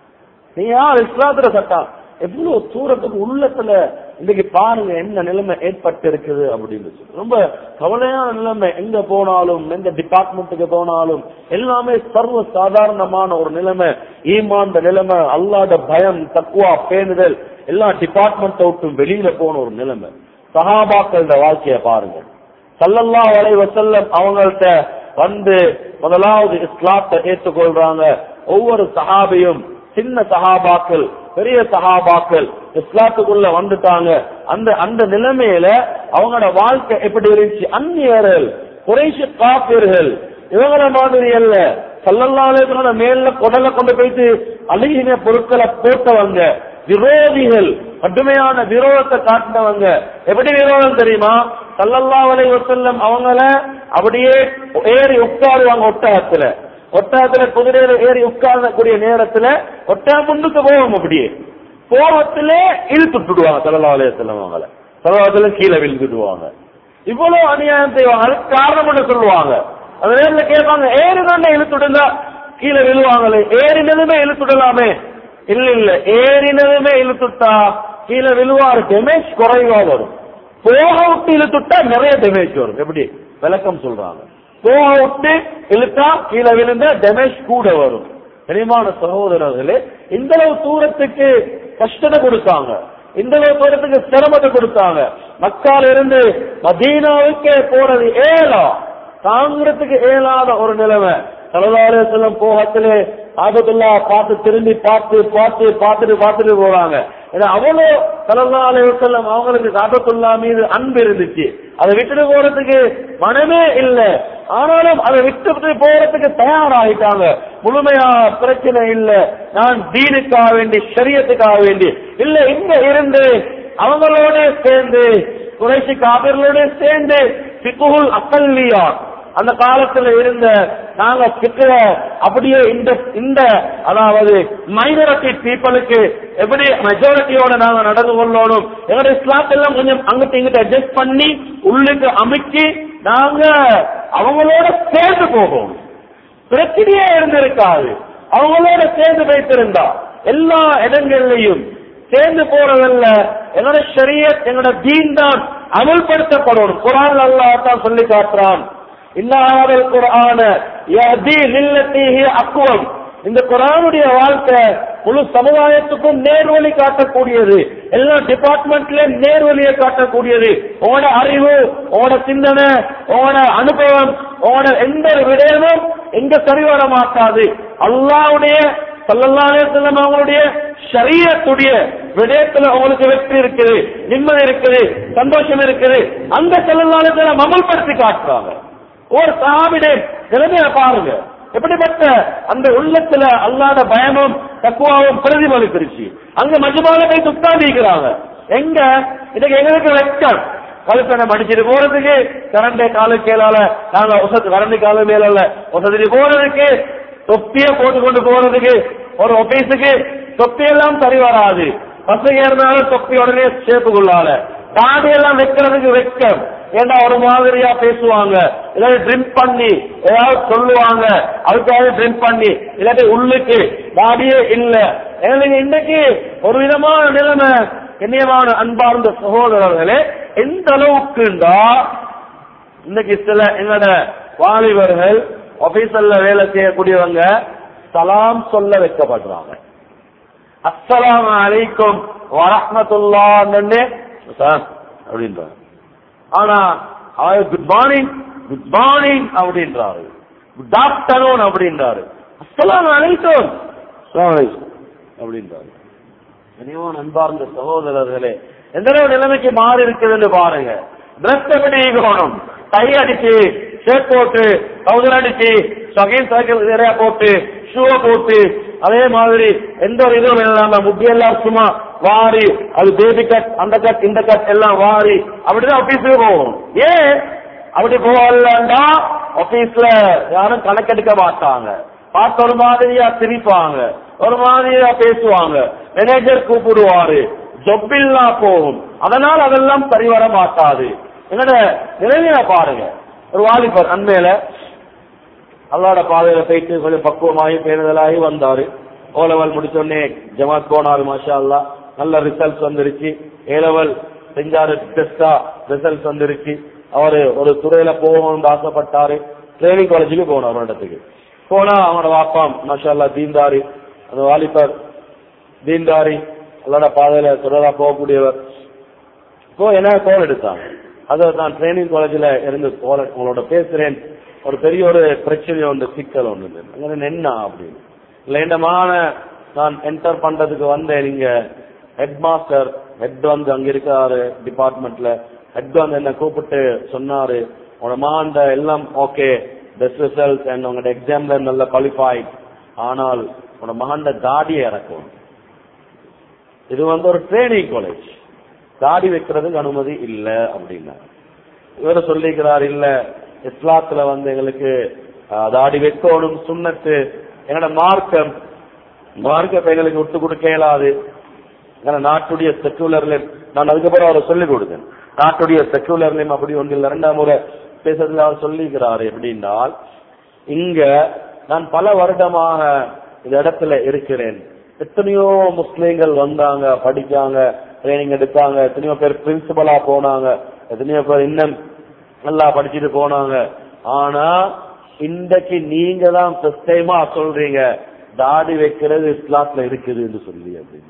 நீங்க யார் இஸ்லாத்துல சட்டம் எவ்வளவு தூரத்துக்கு உள்ளத்துல இன்னைக்கு பாருங்க என்ன நிலைமை ஏற்பட்டு இருக்குது அப்படின்னு சொல்லி. ரொம்ப கவலையான நிலைமை எங்க போனாலும் எந்த டிபார்ட்மெண்ட்டுக்கு போனாலும் எல்லாமே சர்வ சாதாரணமான ஒரு நிலைமை ஈமாந்த நிலைமை அல்லாத பயம் தக்குவா பேணுதல் எல்லா டிபார்ட்மெண்ட் விட்டும் வெளியில போன ஒரு நிலைமை சஹாபாக்களோட வாழ்க்கைய பாருங்க சல்லல்லா அலை வசல்லம் அவங்கள்ட்ட வந்து முதலாவது இஸ்லாத்தை ஏற்றுக்கொள்றாங்க ஒவ்வொரு சஹாபியும் சின்ன சஹாபாக்கள் பெரிய சஹாபாக்கள் இஸ்லாத்துக்குள்ள வந்துட்டாங்க அந்த அந்த நிலைமையில அவங்களோட வாழ்க்கை எப்படி இருந்துச்சு அந்நியர்கள் குறைஷி காப்பீர்கள் இவங்கள மாதிரி அல்ல சல்லல்லாஹு மேல குடலை கொண்டு போயிட்டு அழுகின பொருட்களை போட்டவங்க விரோதிகள் கடுமையான விரோதத்தை காட்டினவங்க எப்படி விரோதம் தெரியுமா சல்லல்லா அலைஹி வஸல்லம் அவங்கள அப்படியே ஏறி உட்காருவாங்க ஒட்டகத்துல ஒட்டகத்துல குதிரையில ஏறி உட்காரக்கூடிய நேரத்துல ஒட்டகம் முன்னுக்கு போவோம் அப்படியே போகத்திலே இழுத்து விட்டுடுவாங்க சல்லல்லா அலைஹி வஸல்லம் அவங்கள சல்லல்லாஹு கீழே விழுந்துடுவாங்க இவ்வளவு அநியாயம் செய்வாங்க அதுக்கு காரணம் என்ன சொல்லுவாங்க அந்த நேரத்துல கேட்பாங்க ஏறி தானே இழுத்துடுங்க கீழே விழுவாங்களே ஏறினதுமே இழுத்துடலாமே இல்ல இல்ல ஏறினதுமே இழுத்துட்டா கீழே விழுவாரு டெமேஜ் குறைவா வரும் போக விட்டு இழுத்துட்டா நிறைய டெமேஜ் வரும் எப்படி விளக்கம் சொல்றாங்க போக விட்டு இழுத்தா கீழே விழுந்தா டெமேஜ் கூட வரும் கனிமான சகோதரர்களே இந்த அளவு தூரத்துக்கு கஷ்டத்தை கொடுத்தாங்க இந்த அளவு தூரத்துக்கு சிரமத்தை கொடுத்தாங்க மக்கால இருந்து மதீனாவுக்கே போறது ஏலா தாங்கிறதுக்கு இயலாத ஒரு நிலைமை சலதாரே செல்லும் போகத்திலே ஆபத்துல்லா பார்த்து திரும்பி பார்த்து பார்த்து பார்த்துட்டு பார்த்துட்டு போறாங்க ஏன்னா அவ்வளவு சலதாரே செல்லும் அவங்களுக்கு ஆபத்துல்லா மீது அன்பு இருந்துச்சு அதை விட்டுட்டு போறதுக்கு மனமே இல்ல ஆனாலும் அதை விட்டு போறதுக்கு தயாராகிட்டாங்க முழுமையா பிரச்சனை இல்ல நான் தீனுக்காக வேண்டி சரியத்துக்காக வேண்டி இல்ல இங்க இருந்து அவங்களோட சேர்ந்து குறைசி காபிர்களோட சேர்ந்து சிக்குகுல் அக்கல்லியா அந்த காலத்துல இருந்த நாங்க சிக்கிற அப்படியே இந்த இந்த அதாவது மைனாரிட்டி பீப்புளுக்கு எப்படி மெஜாரிட்டியோட நாங்க நடந்து கொள்ளணும் எங்களோட இஸ்லாத் எல்லாம் கொஞ்சம் அங்கிட்ட இங்கிட்ட அட்ஜஸ்ட் பண்ணி உள்ளுக்கு அமைச்சு நாங்க அவங்களோட சேர்ந்து போகணும் பிரச்சனையே இருந்திருக்காது அவங்களோட சேர்ந்து வைத்திருந்தா எல்லா இடங்கள்லையும் சேர்ந்து போறதல்ல எங்களோட ஷரியத் எங்களோட தீன் தான் அமல்படுத்தப்படணும் குரான் அல்லாஹ் தான் சொல்லி காட்டுறான் இன்னாதல் குரான யஹ்தி லில்லத்திஹி அக்வம் இந்த குரானுடைய வாழ்க்கை முழு சமுதாயத்துக்கும் நேர்வழி காட்டக்கூடியது எல்லா டிபார்ட்மெண்ட்லயும் நேர்வழியை காட்டக்கூடியது உங்களோட அறிவு உங்களோட சிந்தனை உங்களோட அனுபவம் உங்களோட எந்த ஒரு விடயமும் எங்க சரிவர மாட்டாது அல்லாவுடைய சல்லல்லாஹு செல்லம் அவங்களுடைய ஷரியத்துடைய விடயத்துல உங்களுக்கு வெற்றி இருக்குது நிம்மதி இருக்குது சந்தோஷம் இருக்குது அந்த சல்லல்லாஹு செல்லம் அமல்படுத்தி காட்டுறாங்க ஒரு சாமிடைய நிலைமைய பாருங்க எப்படிப்பட்ட அந்த உள்ளத்துல அல்லாத பயமும் தக்குவாவும் பிரதிபலித்திருச்சு அங்க மஜ்மால போய் உட்கார்ந்திருக்கிறாங்க எங்க இன்னைக்கு எங்களுக்கு வெக்கம் கழுத்தனை மடிச்சிட்டு போறதுக்கு கரண்டை காலு கீழால நாங்க வசதி கரண்டி காலு மேல வசதி போறதுக்கு தொப்பிய போட்டு கொண்டு போறதுக்கு ஒரு ஆபீஸுக்கு தொப்பி எல்லாம் சரி வராது பசங்க இருந்தாலும் தொப்பி உடனே சேர்த்துக்குள்ளால தாடி எல்லாம் வைக்கிறதுக்கு வெக்கம் ஏண்டா ஒரு மாதிரியா பேசுவாங்க இல்லாட்டி ட்ரிங்க் பண்ணி ஏதாவது சொல்லுவாங்க அதுக்காக ட்ரிங்க் பண்ணி இல்லாட்டி உள்ளுக்கு தாடியே இல்ல எனக்கு இன்னைக்கு ஒரு விதமான நிலைமை கண்ணியமான அன்பார்ந்த சகோதரர்களே எந்த அளவுக்குண்டா இன்னைக்கு சில எங்களோட வாலிபர்கள் ஆபீஸ்ல வேலை செய்யக்கூடியவங்க சலாம் சொல்ல வைக்கப்படுறாங்க அஸ்ஸலாமு அலைக்கும் வரஹ்மத்துல்லாஹ்னு சார் அப்படின்றாங்க ஆனா அவர் குட் மார்னிங் குட் மார்னிங் அப்படின்றாரு குட் ஆஃப்டர்நூன் அப்படின்றாரு அஸ்ஸலாமு அலைக்கும் அஸ்ஸலாமு அலைக்கும் அப்படின்றாரு இனியும் அன்பார்ந்த சகோதரர்களே எந்த அளவு நிலைமைக்கு மாறி இருக்குதுன்னு பாருங்க டிரெஸ் எப்படி இருக்கணும் டை அடிச்சு ஷர்ட் போட்டு டவுசர் அடிச்சு சகைன் சைக்கிள் நிறைய போட்டு ஷூ போட்டு அதே மாதிரி எந்த ஒரு இதுவும் இல்லாம முட்டியெல்லாம் சும்மா வாரி அது பேபி கட் அந்த கட் இந்த கட் எல்லாம் வாரி அப்படிதான் ஆபீஸுக்கு போகணும் ஏன் அப்படி போகலண்டா ஆபீஸ்ல யாரும் கணக்கெடுக்க மாட்டாங்க பார்த்து ஒரு மாதிரியா சிரிப்பாங்க ஒரு மாதிரியா பேசுவாங்க மேனேஜர் கூப்பிடுவாரு ஜொப்பில்லா போகும் அதனால் அதெல்லாம் சரி வர மாட்டாது என்னோட நிலைமைய பாருங்க ஒரு வாலிபர் அண்மையில அல்லாட பாதையில போயிட்டு கொஞ்சம் பக்குவமாகி பேணுதலாகி வந்தாரு ஓ லெவல் முடிச்சோடனே ஜமாத் போனாரு மாஷா அல்லா நல்ல ரிசல்ட்ஸ் வந்துருச்சு ஏ லெவல் செஞ்சாரு டெஸ்டா ரிசல்ட்ஸ் வந்துருச்சு அவரு ஒரு துறையில போகணும்னு ஆசைப்பட்டாரு ட்ரைனிங் காலேஜுக்கு போனார் ஒரு இடத்துக்கு போனா அவனோட வாப்பாம் மாஷா அல்லா தீன்தாரி அந்த வாலிபர் தீன்தாரி அல்லாட பாதையில தொடரா போகக்கூடியவர் இப்போ என்ன கோல் எடுத்தாங்க அதை நான் ட்ரைனிங் காலேஜ்ல இருந்து கோல் உங்களோட பேசுறேன் ஒரு பெரிய ஒரு பிரச்சனை ஒன்று சிக்கல் ஒன்று அங்கே என்ன அப்படின்னு இல்ல என்னமான நான் என்டர் பண்றதுக்கு வந்தேன் நீங்க ஹெட் மாஸ்டர் ஹெட் வந்து அங்க இருக்காரு டிபார்ட்மெண்ட்ல ஹெட் வந்து என்ன கூப்பிட்டு சொன்னாரு உங்களோட மாண்ட எல்லாம் ஓகே பெஸ்ட் ரிசல்ட் அண்ட் உங்களோட எக்ஸாம்ல நல்ல குவாலிஃபைட் ஆனால் உங்களோட மகண்ட தாடியை இறக்கும் இது வந்து ஒரு ட்ரைனிங் காலேஜ் தாடி வைக்கிறதுக்கு அனுமதி இல்ல அப்படின்னா இவர் சொல்லிக்கிறார் இல்ல இஸ்லாத்துல வந்து எங்களுக்கு அஹ், தாடி வைக்கணும் சுண்ணத்து எங்களோட மார்க்கம் மார்க்கத்தை எங்களுக்கு விட்டு கொடுக்க இயலாது எங்களோட நாட்டுடைய செக்குலர்ல நான் அதுக்கப்புறம் அவரை சொல்லிக் கொடுத்தேன் நாட்டுடைய செக்குலர்லயும் அப்படி ஒன்று இல்லை ரெண்டாம் முறை பேசுறதுல அவர் சொல்லிக்கிறார் எப்படின்னால் இங்க நான் பல வருடமாக இந்த இடத்துல இருக்கிறேன் எத்தனையோ முஸ்லீம்கள் வந்தாங்க படிச்சாங்க ட்ரைனிங் எடுத்தாங்க எத்தனையோ பேர் பிரின்சிபலா போனாங்க எத்தனையோ பேர் இன்னும் நல்லா படிச்சுட்டு போனாங்க ஆனா இன்றைக்கு நீங்க தான் ஃபர்ஸ்ட் டைமா சொல்றீங்க தாடி வைக்கிறது இஸ்லாத்துல இருக்குது என்று சொல்லி அப்படின்னா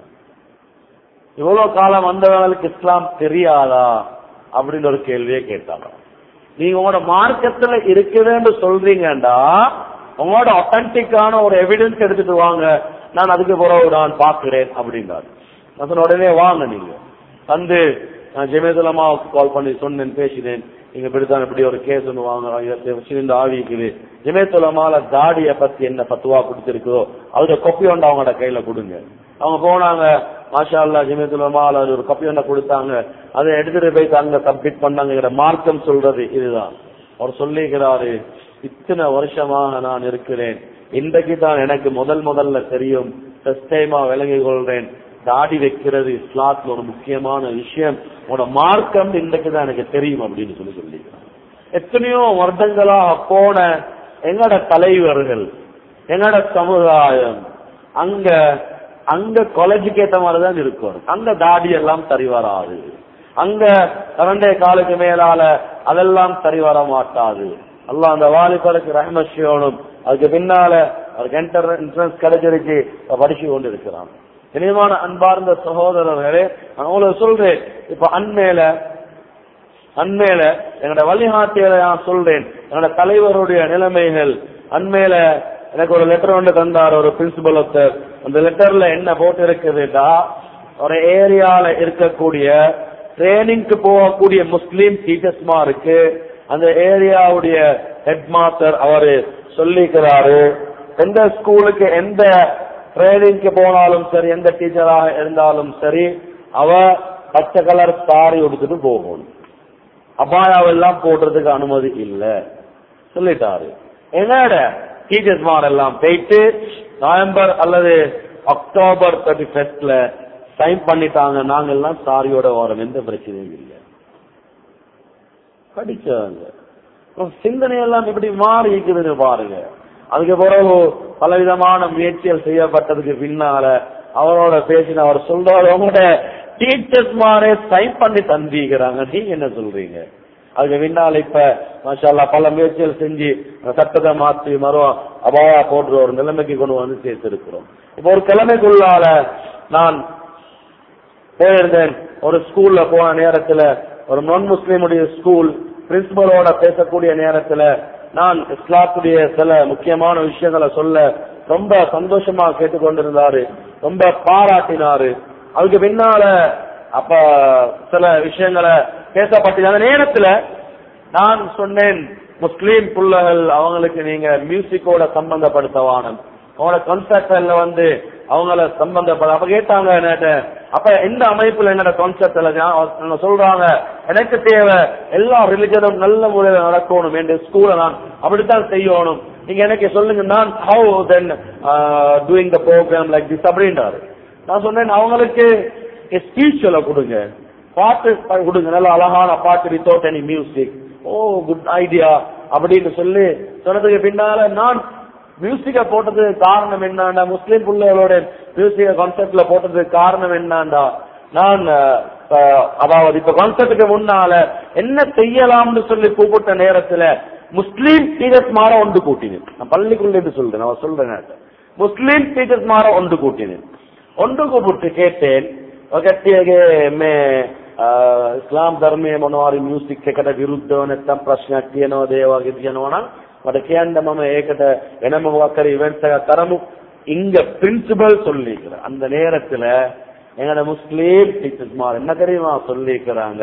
இவ்வளவு காலம் வந்தவங்களுக்கு இஸ்லாம் தெரியாதா அப்படின்னு ஒரு கேள்வியை கேட்டாங்க நீங்க உங்களோட மார்க்கத்துல இருக்குதுன்னு சொல்றீங்கடா உங்களோட ஒத்தன்டிக்கான ஒரு எவிடன்ஸ் எடுத்துட்டு வாங்க நான் அதுக்கு பிறகு நான் பாக்குறேன் அப்படின்னாரு நான் சொன்ன உடனே வாங்க நீங்க வந்து நான் ஜெமேதுலமாவுக்கு கால் பண்ணி சொன்னேன் பேசினேன் நீங்க இப்படித்தான் இப்படி ஒரு கேஸ் ஒன்று வாங்குறோம் சிறந்த ஆவிக்குது ஜெமேத்துலமால தாடிய பத்தி என்ன பத்துவா கொடுத்திருக்குதோ அதோட கொப்பி ஒன்று அவங்களோட கையில கொடுங்க அவங்க போனாங்க மாஷா அல்லா ஜெமேத்துலமால ஒரு கொப்பி ஒன்றை கொடுத்தாங்க அதை எடுத்துட்டு போய் அங்க சப்மிட் பண்ணாங்க மார்க்கம் சொல்றது இதுதான் அவர் சொல்லிக்கிறாரு இத்தனை வருஷமாக நான் இருக்கிறேன் இன்றைக்கு தான் எனக்கு முதல் முதல்ல தெரியும் ஃபர்ஸ்ட் டைமா விளங்கி கொள்றேன் தாடி வைக்கிறது இஸ்லாத்துல ஒரு முக்கியமான விஷயம் உன்னோட மார்க்கம் இன்றைக்கு தான் எனக்கு தெரியும் அப்படின்னு சொல்லி சொல்லிக்கிறான் எத்தனையோ வருடங்களாக போன எங்கட தலைவர்கள் எங்கட சமுதாயம் அங்க அங்க காலேஜுக்கு ஏத்த மாதிரிதான் இருக்கணும் அங்க தாடி எல்லாம் சரி வராது அங்க ரெண்டே காலுக்கு மேலால அதெல்லாம் சரி வர மாட்டாது அல்லாஹ் அந்த வாலிபருக்கு ரஹ்மத் செய்யணும் அதுக்கு பின்னால அவருக்கு என்டர் என்ட்ரன்ஸ் கிடைச்சிருக்கு படிச்சு கொண்டு இருக்கிறான் இனிமான அன்பார்ந்த சகோதரர்களே நான் உங்களுக்கு சொல்றேன் இப்ப அண்மையில அண்மையில என்னோட வழிகாட்டியலை நான் சொல்றேன் என்னோட தலைவருடைய நிலைமைகள் அண்மையில எனக்கு ஒரு லெட்டர் ஒன்று தந்தார் ஒரு பிரின்சிபல் ஒருத்தர் அந்த லெட்டர்ல என்ன போட்டு இருக்குதுடா ஒரு ஏரியால இருக்கக்கூடிய ட்ரைனிங்க்கு போகக்கூடிய முஸ்லீம் டீச்சர்ஸ்மா இருக்கு அந்த ஏரியாவுடைய ஹெட் மாஸ்டர் அவரு சொல்லிக்கிறாரு எந்த ஸ்கூலுக்கு எந்த ட்ரைனிங்க்கு போனாலும் சரி எந்த டீச்சராக இருந்தாலும் சரி அவ பச்சை கலர் சாரி உடுத்துட்டு போகணும் அபாயாவெல்லாம் போடுறதுக்கு அனுமதி இல்ல சொல்லிட்டாரு என்னோட டீச்சர்ஸ் எல்லாம் போயிட்டு நவம்பர் அல்லது அக்டோபர் தேர்ட்டி ஃபர்ஸ்ட்ல சைன் பண்ணிட்டாங்க நாங்க எல்லாம் சாரியோட வரோம் எந்த பிரச்சனையும் இல்லை படிச்சாங்க அப்புறம் சிந்தனை எல்லாம் இப்படி மாறி இருக்குதுன்னு பாருங்க அதுக்கு பிறகு பலவிதமான முயற்சிகள் செய்யப்பட்டதுக்கு பின்னால அவரோட பேசின அவர் சொல்றாரு உங்களோட டீச்சர்ஸ் மாரே சைன் பண்ணி தந்திக்கிறாங்க நீங்க என்ன சொல்றீங்க அதுக்கு பின்னால இப்ப மாஷால்லா பல முயற்சிகள் செஞ்சு சட்டத்தை மாத்தி மறுவா அபாயா போன்ற ஒரு நிலைமைக்கு கொண்டு வந்து சேர்த்திருக்கிறோம் இப்ப ஒரு கிழமைக்குள்ளால நான் போயிருந்தேன் ஒரு ஸ்கூல்ல போன நேரத்துல ஒரு நான் முஸ்லீமுடைய ஸ்கூல் பிரின்சிபலோட பேசக்கூடிய நேரத்துல நான் இஸ்லாத்துடைய சில முக்கியமான விஷயங்களை சொல்ல ரொம்ப சந்தோஷமா கேட்டுக்கொண்டிருந்தாரு ரொம்ப பாராட்டினாரு அதுக்கு பின்னால அப்ப சில விஷயங்களை பேசப்பட்டு அந்த நேரத்துல நான் சொன்னேன் முஸ்லீம் புள்ளகள் அவங்களுக்கு நீங்க மியூசிக்கோட சம்பந்தப்படுத்தவானம் அவங்களோட கான்செப்ட்ல வந்து அவங்கள சம்பந்தப்பட அப்ப கேட்டாங்க என்கிட்ட அப்ப எந்த அமைப்புல என்னோட கான்செப்ட்ல அவங்க சொல்றாங்க எனக்கு தேவை எல்லா ரிலிஜனும் நல்ல முறையில நடக்கணும் என்று ஸ்கூலை நான் அப்படித்தான் செய்யணும் நீங்க எனக்கு சொல்லுங்க நான் how then doing the programme like this அப்படின்றாரு நான் சொன்னேன் அவங்களுக்கு ஸ்பீச் சொல்ல கொடுங்க பாட்டு ப- கொடுங்க நல்ல அழகான பாட்டு without any music oh good idea அப்படின்னு சொல்லி சொன்னதுக்கு பின்னால நான் மியூசிக்க போட்டதுக்கு காரணம் என்னண்டா முஸ்லீம் பிள்ளைகளோட மியூசிக்க கான்செப்ட்ல போட்டதுக்கு காரணம் என்னண்டா நான் அஹ், அஹ், அதாவது இப்ப கான்செப்டுக்கு முன்னால என்ன செய்யலாம்னு சொல்லி கூப்பிட்ட நேரத்துல முஸ்லீம் டீச்சர்ஸ் மாற ஒன்று கூட்டினேன் நான் பள்ளிக்குள்ள இருந்து சொல்றேன் நான் சொல்றேன் முஸ்லீம் ಟೀಚರ್ಸ್ ಮಾರ ಒಂದು ಕೂಟಿನಿ ಒಂದು ಕೂಬಿಟ್ಟು ಕೇಟೇನ್ ಒಗಟ್ಟಿಗೆ ಮೇ ಇಸ್ಲಾಂ ಧರ್ಮೇ මොනවාරි මියුසික් එකට විරුද්ධව නැත්නම් ප්‍රශ්නයක් තියෙනවද ඒ වගේ කියනවනම් මට කියන්න මම ඒකට වෙනම මොකක් හරි ඉවෙන්ට් එකක් කරමු இங்க பிரின்சிபல் சொல்லிக்கிறேன் அந்த நேரத்துல எங்கட முஸ்லீம் டீச்சர்ஸ் மார் என்ன தெரியுமா சொல்லிக்கிறாங்க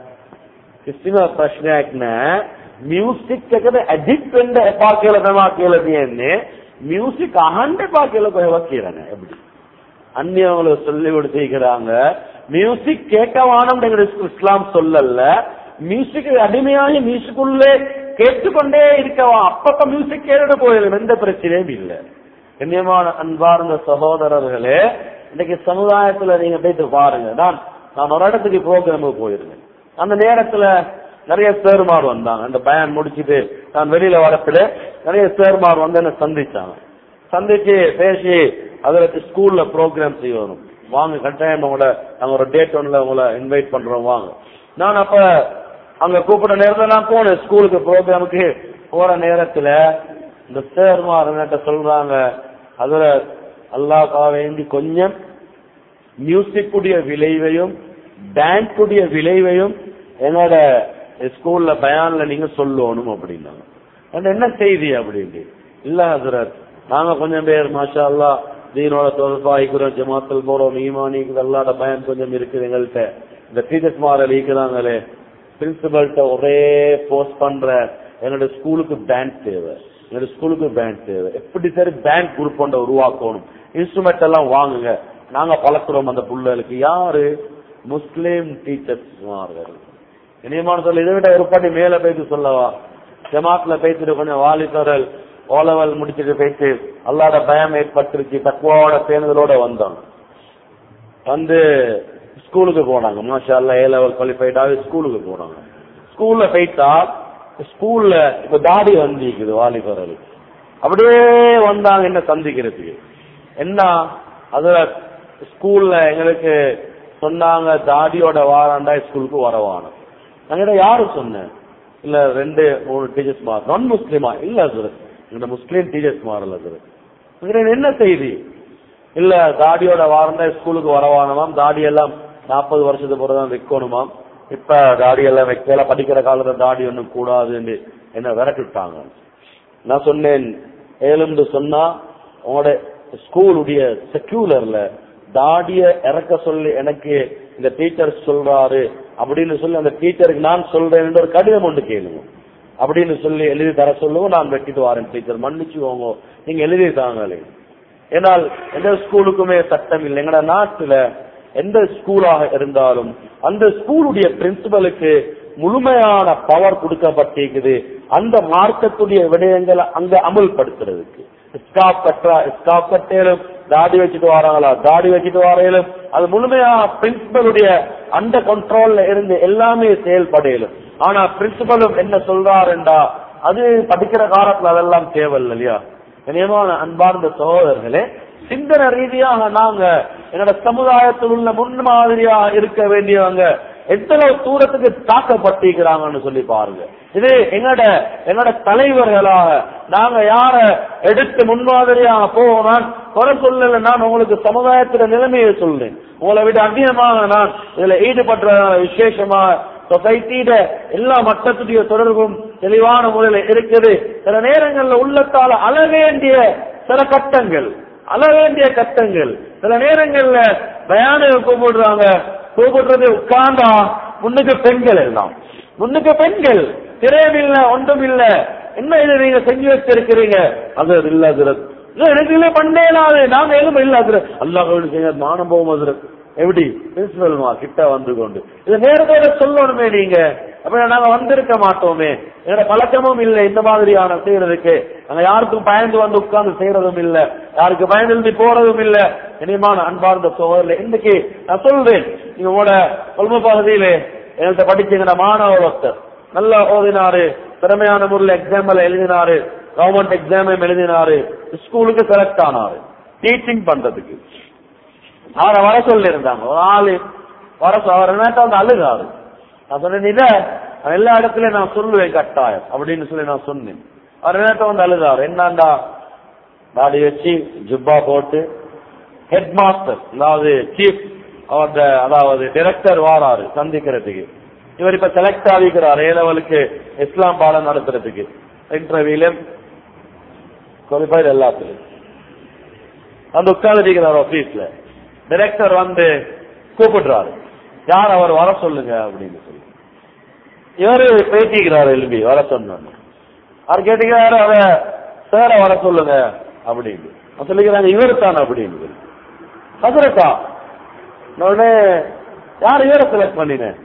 කිසිම ප්‍රශ්නයක් නැහැ මියුසික් එකට ඇඩික්ට් වෙන්න එපා කියලා තමයි කියලා තියෙන්නේ மியூசிக் அகண்ட எපා කියලා කොහෙවත් කියලා නැහැ எப்படி அந்நியவங்களுக்கு சொல்லி கொடுத்திருக்கிறாங்க மியூசிக் கேட்க வானம் இஸ்லாம் சொல்லல மியூசிக் அடிமையாகி மியூசிக்குள்ளே கேட்டுக்கொண்டே இருக்கவா அப்பப்ப மியூசிக் கேட்டு போயிடும் எந்த பிரச்சனையும் இல்லை கண்ணியமான அன்பார்ந்த சகோதரர்களே இன்னைக்கு சமுதாயத்துல நீங்க போயிட்டு பாருங்க நான் நான் ஒரு இடத்துக்கு ப்ரோக்ராமுக்கு போயிருந்தேன் அந்த நேரத்துல நிறைய சேர்மார் வந்தாங்க அந்த பயன் முடிச்சிட்டு நான் வெளியில வரத்துல நிறைய சேர்மார் வந்து என்ன சந்திச்சாங்க சந்திச்சு பேசி அதற்கு ஸ்கூல்ல ப்ரோக்ராம் செய்யணும் வாங்க கட்டாயம் உங்களோட நாங்க ஒரு டேட் ஒன்ல உங்களை இன்வைட் பண்றோம் வாங்க நான் அப்ப அங்க கூப்பிட்ட நேரத்துல நான் போனேன் ஸ்கூலுக்கு ப்ரோக்ராமுக்கு போற நேரத்துல இந்த சேர்மார் என்கிட்ட சொல்றாங்க அதுல அல்லாஹ்க்காக வேண்டி கொஞ்சம் மியூசிக்குடைய விளைவையும் டான்ஸுடைய விளைவையும் என்னோட ஸ்கூல்ல பயான்ல நீங்க சொல்லணும் அப்படின்னாங்க அது என்ன செய்தி அப்படின்ட்டு இல்ல ஹசரத் நாங்க கொஞ்சம் பேர் மாஷா அல்லா தீனோட தொடர்பாகிக்கிறோம் ஜமாத்தல் போறோம் ஈமானிக்கு அல்லாட பயன் கொஞ்சம் இருக்குது எங்கள்கிட்ட இந்த டீச்சர்ஸ் மாரல் ஈக்குறாங்களே பிரின்சிபல்கிட்ட ஒரே போஸ்ட் பண்ற என்னோட ஸ்கூலுக்கு பேண்ட் தேவை என்னோட ஸ்கூலுக்கு பேண்ட் தேவை எப்படி சரி பேண்ட் குரூப் ஒன்றை உருவாக்கணும் இன்ஸ்ட்ருமெண்ட் எல்லாம் வாங்குங்க நாங்க பழக்கிறோம் அந்த புள்ளைகளுக்கு யாரு முஸ்லீம் டீச்சர்ஸ் மார்கள் இனியமான சொல்ல இதை விட ஒரு பாட்டி மேல போயிட்டு சொல்லவா ஜமாத்ல பேசிட்டு கொஞ்சம் வாலிபரல் ஓலவல் முடிச்சிட்டு போயிட்டு அல்லாட பயம் ஏற்பட்டுருச்சு தக்குவாவோட பேணுதலோட வந்தோம் வந்து ஸ்கூலுக்கு போனாங்க மாஷா அல்லா ஏ லெவல் குவாலிஃபைடாவே ஸ்கூலுக்கு போனாங்க ஸ்கூல்ல போயிட்டா ஸ்கூல்ல இப்ப தாடி வந்திக்குது வாலிபரல் அப்படியே வந்தாங்க என்ன சந்திக்கிறதுக்கு என்ன அதுல ஸ்கூல்ல எங்களுக்கு சொன்னாங்க தாடியோட வாராண்டா ஸ்கூலுக்கு வரவானு நாங்க யாரு சொன்னேன் இல்ல ரெண்டு மூணு டீச்சர்ஸ் மாறு நான் முஸ்லீமா இல்ல சார் எங்க முஸ்லீம் டீச்சர்ஸ் மாறல சார் என்ன செய்தி இல்ல தாடியோட வாரண்டா ஸ்கூலுக்கு வரவானமாம் தாடி எல்லாம் நாற்பது வருஷத்துக்கு பிறகுதான் வைக்கணுமாம் இப்ப தாடி எல்லாம் வைக்கல படிக்கிற காலத்துல தாடி ஒண்ணும் கூடாதுன்னு என்ன விரட்டிட்டாங்க நான் சொன்னேன் ஏழும்னு சொன்னா உங்களோட ஸ்கூலுடைய செக்யூலர்ல தாடிய இறக்க சொல்லி எனக்கு இந்த டீச்சர் சொல்றாரு அப்படின்னு சொல்லி அந்த டீச்சருக்கு நான் சொல்றேன் ஒரு கடிதம் ஒன்று கேளுங்க அப்படின்னு சொல்லி எழுதி தர சொல்லுவோம் நான் வெட்டிட்டு வரேன் டீச்சர் மன்னிச்சுக்கோங்க நீங்க எழுதி தாங்களே ஏனால் எந்த ஸ்கூலுக்குமே சட்டம் இல்லை எங்கட நாட்டுல எந்த ஸ்கூலாக இருந்தாலும் அந்த ஸ்கூலுடைய பிரின்சிபலுக்கு முழுமையான பவர் கொடுக்கப்பட்டிருக்குது அந்த மார்க்கத்துடைய விடயங்களை அங்க அமுல்படுத்துறதுக்கு ஸ்காப் கட்டுறா ஸ்காப் கட்டேலும் தாடி வச்சுட்டு வராங்களா தாடி வச்சுட்டு வரையிலும் அது முழுமையா பிரின்சிபலுடைய அந்த கண்ட்ரோல்ல இருந்து எல்லாமே செயல்படையிலும் ஆனா பிரின்சிபலும் என்ன சொல்றாருண்டா அது படிக்கிற காலத்துல அதெல்லாம் தேவையில்ல இல்லையா கனியமான அன்பார்ந்த சகோதரர்களே சிந்தனை ரீதியாக நாங்க என்னோட சமுதாயத்தில் உள்ள முன்மாதிரியா இருக்க வேண்டியவங்க எத்தனை தூரத்துக்கு தாக்கப்பட்டிருக்கிறாங்கன்னு சொல்லி பாருங்க இது எங்கட எங்கட தலைவர்களாக நாங்க யார எடுத்து முன்மாதிரியாக போவோம் குறை சொல்லல நான் உங்களுக்கு சமுதாயத்துல நிலைமையை சொல்றேன் உங்களை விட அதிகமாக நான் இதுல ஈடுபட்ட விசேஷமாக சொசைட்டியில எல்லா மட்டத்துடைய தொடர்பும் தெளிவான முறையில இருக்குது சில நேரங்கள்ல உள்ளத்தால அழ வேண்டிய சில கட்டங்கள் அழ வேண்டிய கட்டங்கள் சில நேரங்கள்ல பயான கூப்பிடுறாங்க கூப்பிடுறது உட்கார்ந்தா முன்னுக்கு பெண்கள் எல்லாம் முன்னுக்கு பெண்கள் திரையம் இல்ல ஒன்றும் இல்ல என்ன இது நீங்க செஞ்சு வச்சிருக்கிறீங்க அது இல்ல அது இல்ல எனக்கு இல்ல பண்ணேலாது நாங்க எதுவும் இல்ல அது அல்லாஹ் செய்ய மானம் போகும் அது எப்படி பிரின்சிபல்மா கிட்ட வந்து கொண்டு இது நேரத்தோட சொல்லணுமே நீங்க அப்ப நாங்க வந்திருக்க மாட்டோமே எங்களோட பழக்கமும் இல்லை இந்த மாதிரியான செய்யறதுக்கு நாங்க யாருக்கும் பயந்து வந்து உட்கார்ந்து செய்யறதும் இல்ல யாருக்கு பயந்து எழுதி போறதும் இல்ல இனிமான அன்பார்ந்த சோதரில் இன்னைக்கு நான் சொல்றேன் நீங்க உங்களோட கொள்ம பகுதியிலே எங்கள்கிட்ட படிச்சீங்கன்னா மாணவர் ஒருத்தர் நல்லா ஓதினாரு திறமையான முறையில் எக்ஸாம்பிள் எழுதினாரு கவர்மெண்ட் எக்ஸாம் எழுதினாரு ஸ்கூலுக்கு செலக்ட் ஆனாரு டீச்சிங் பண்றதுக்கு அவரை வர சொல்லி இருந்தாங்க ஒரு ஆளு வர சொ- அவர் என்ன வந்து அழுகாரு நான் சொன்னேன் இத நான் எல்லா இடத்துலயும் நான் சொல்லுவேன் கட்டாயம் அப்படின்னு சொல்லி நான் சொன்னேன் அவர் என்ன வந்து அழுகாரு என்னண்டா தாடி வச்சு ஜுப்பா போட்டு ஹெட் மாஸ்டர் அதாவது சீஃப் அவர்த அதாவது டைரக்டர் வாராரு சந்திக்கிறதுக்கு இவர் இப்ப செலக்ட் ஆகிக்கிறார் ஏ லெவலுக்கு இஸ்லாம் பாடம் நடத்துறதுக்கு இன்டர்வியூல குவாலிஃபைடு எல்லாத்துலயும் வந்து உட்கார்ந்துருக்கிறார் ஆபீஸ்ல டைரக்டர் வந்து கூப்பிடுறாரு யார் அவர் வர சொல்லுங்க அப்படின்னு சொல்லி இவரு பேட்டிக்கிறார் எழுப்பி வர சொன்னாங்க அவர் கேட்டுக்கிறாரு அவ சேர வர சொல்லுங்க அப்படின்னு அவன் சொல்லிக்கிறாங்க இவர் தான் அப்படின்னு சொல்லி ஹசரத்தா நான் உடனே யார் இவரை செலக்ட் பண்ணினேன்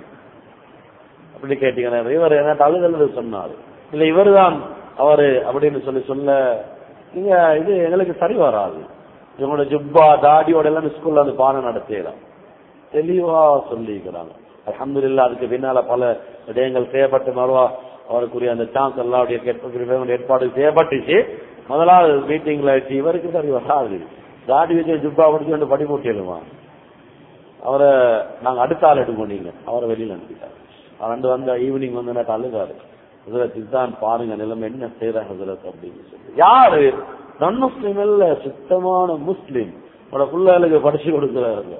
அப்படி கேட்டீங்கன்னா இவர் என்ன அழுதல் சொன்னாரு இல்ல இவர் தான் அவரு அப்படின்னு சொல்லி சொல்ல நீங்க இது எங்களுக்கு சரி வராது இவங்களோட ஜுப்பா தாடியோட எல்லாம் ஸ்கூல்ல வந்து பாடம் நடத்திடலாம் தெளிவா சொல்லிக்கிறாங்க அல்ஹம்துலில்லாஹ் அதுக்கு பின்னால பல விடயங்கள் செய்யப்பட்டு மறுவா அவருக்குரிய அந்த சான்ஸ் எல்லாம் அப்படியே கேட்பதற்கு ஏற்பாடு செய்யப்பட்டுச்சு முதலாவது மீட்டிங்ல வச்சு இவருக்கு சரி வராது தாடி வச்சு ஜுப்பா படிச்சு வந்து படி போட்டிடுமா அவரை நாங்க அடுத்த ஆள் எடுக்கணும் நீங்க அவரை வெளியில அனுப்பிட்டார் அவர் ரெண்டு வந்த ஈவினிங் வந்து எனக்கு அழுகாரு ஹசரத் இதுதான் பாருங்க நிலைமை என்ன செய்யற ஹசரத் அப்படின்னு சொல்லி யாரு நன் முஸ்லிம் இல்ல சுத்தமான முஸ்லிம் உங்களோட பிள்ளைகளுக்கு படிச்சு கொடுக்கிறாரு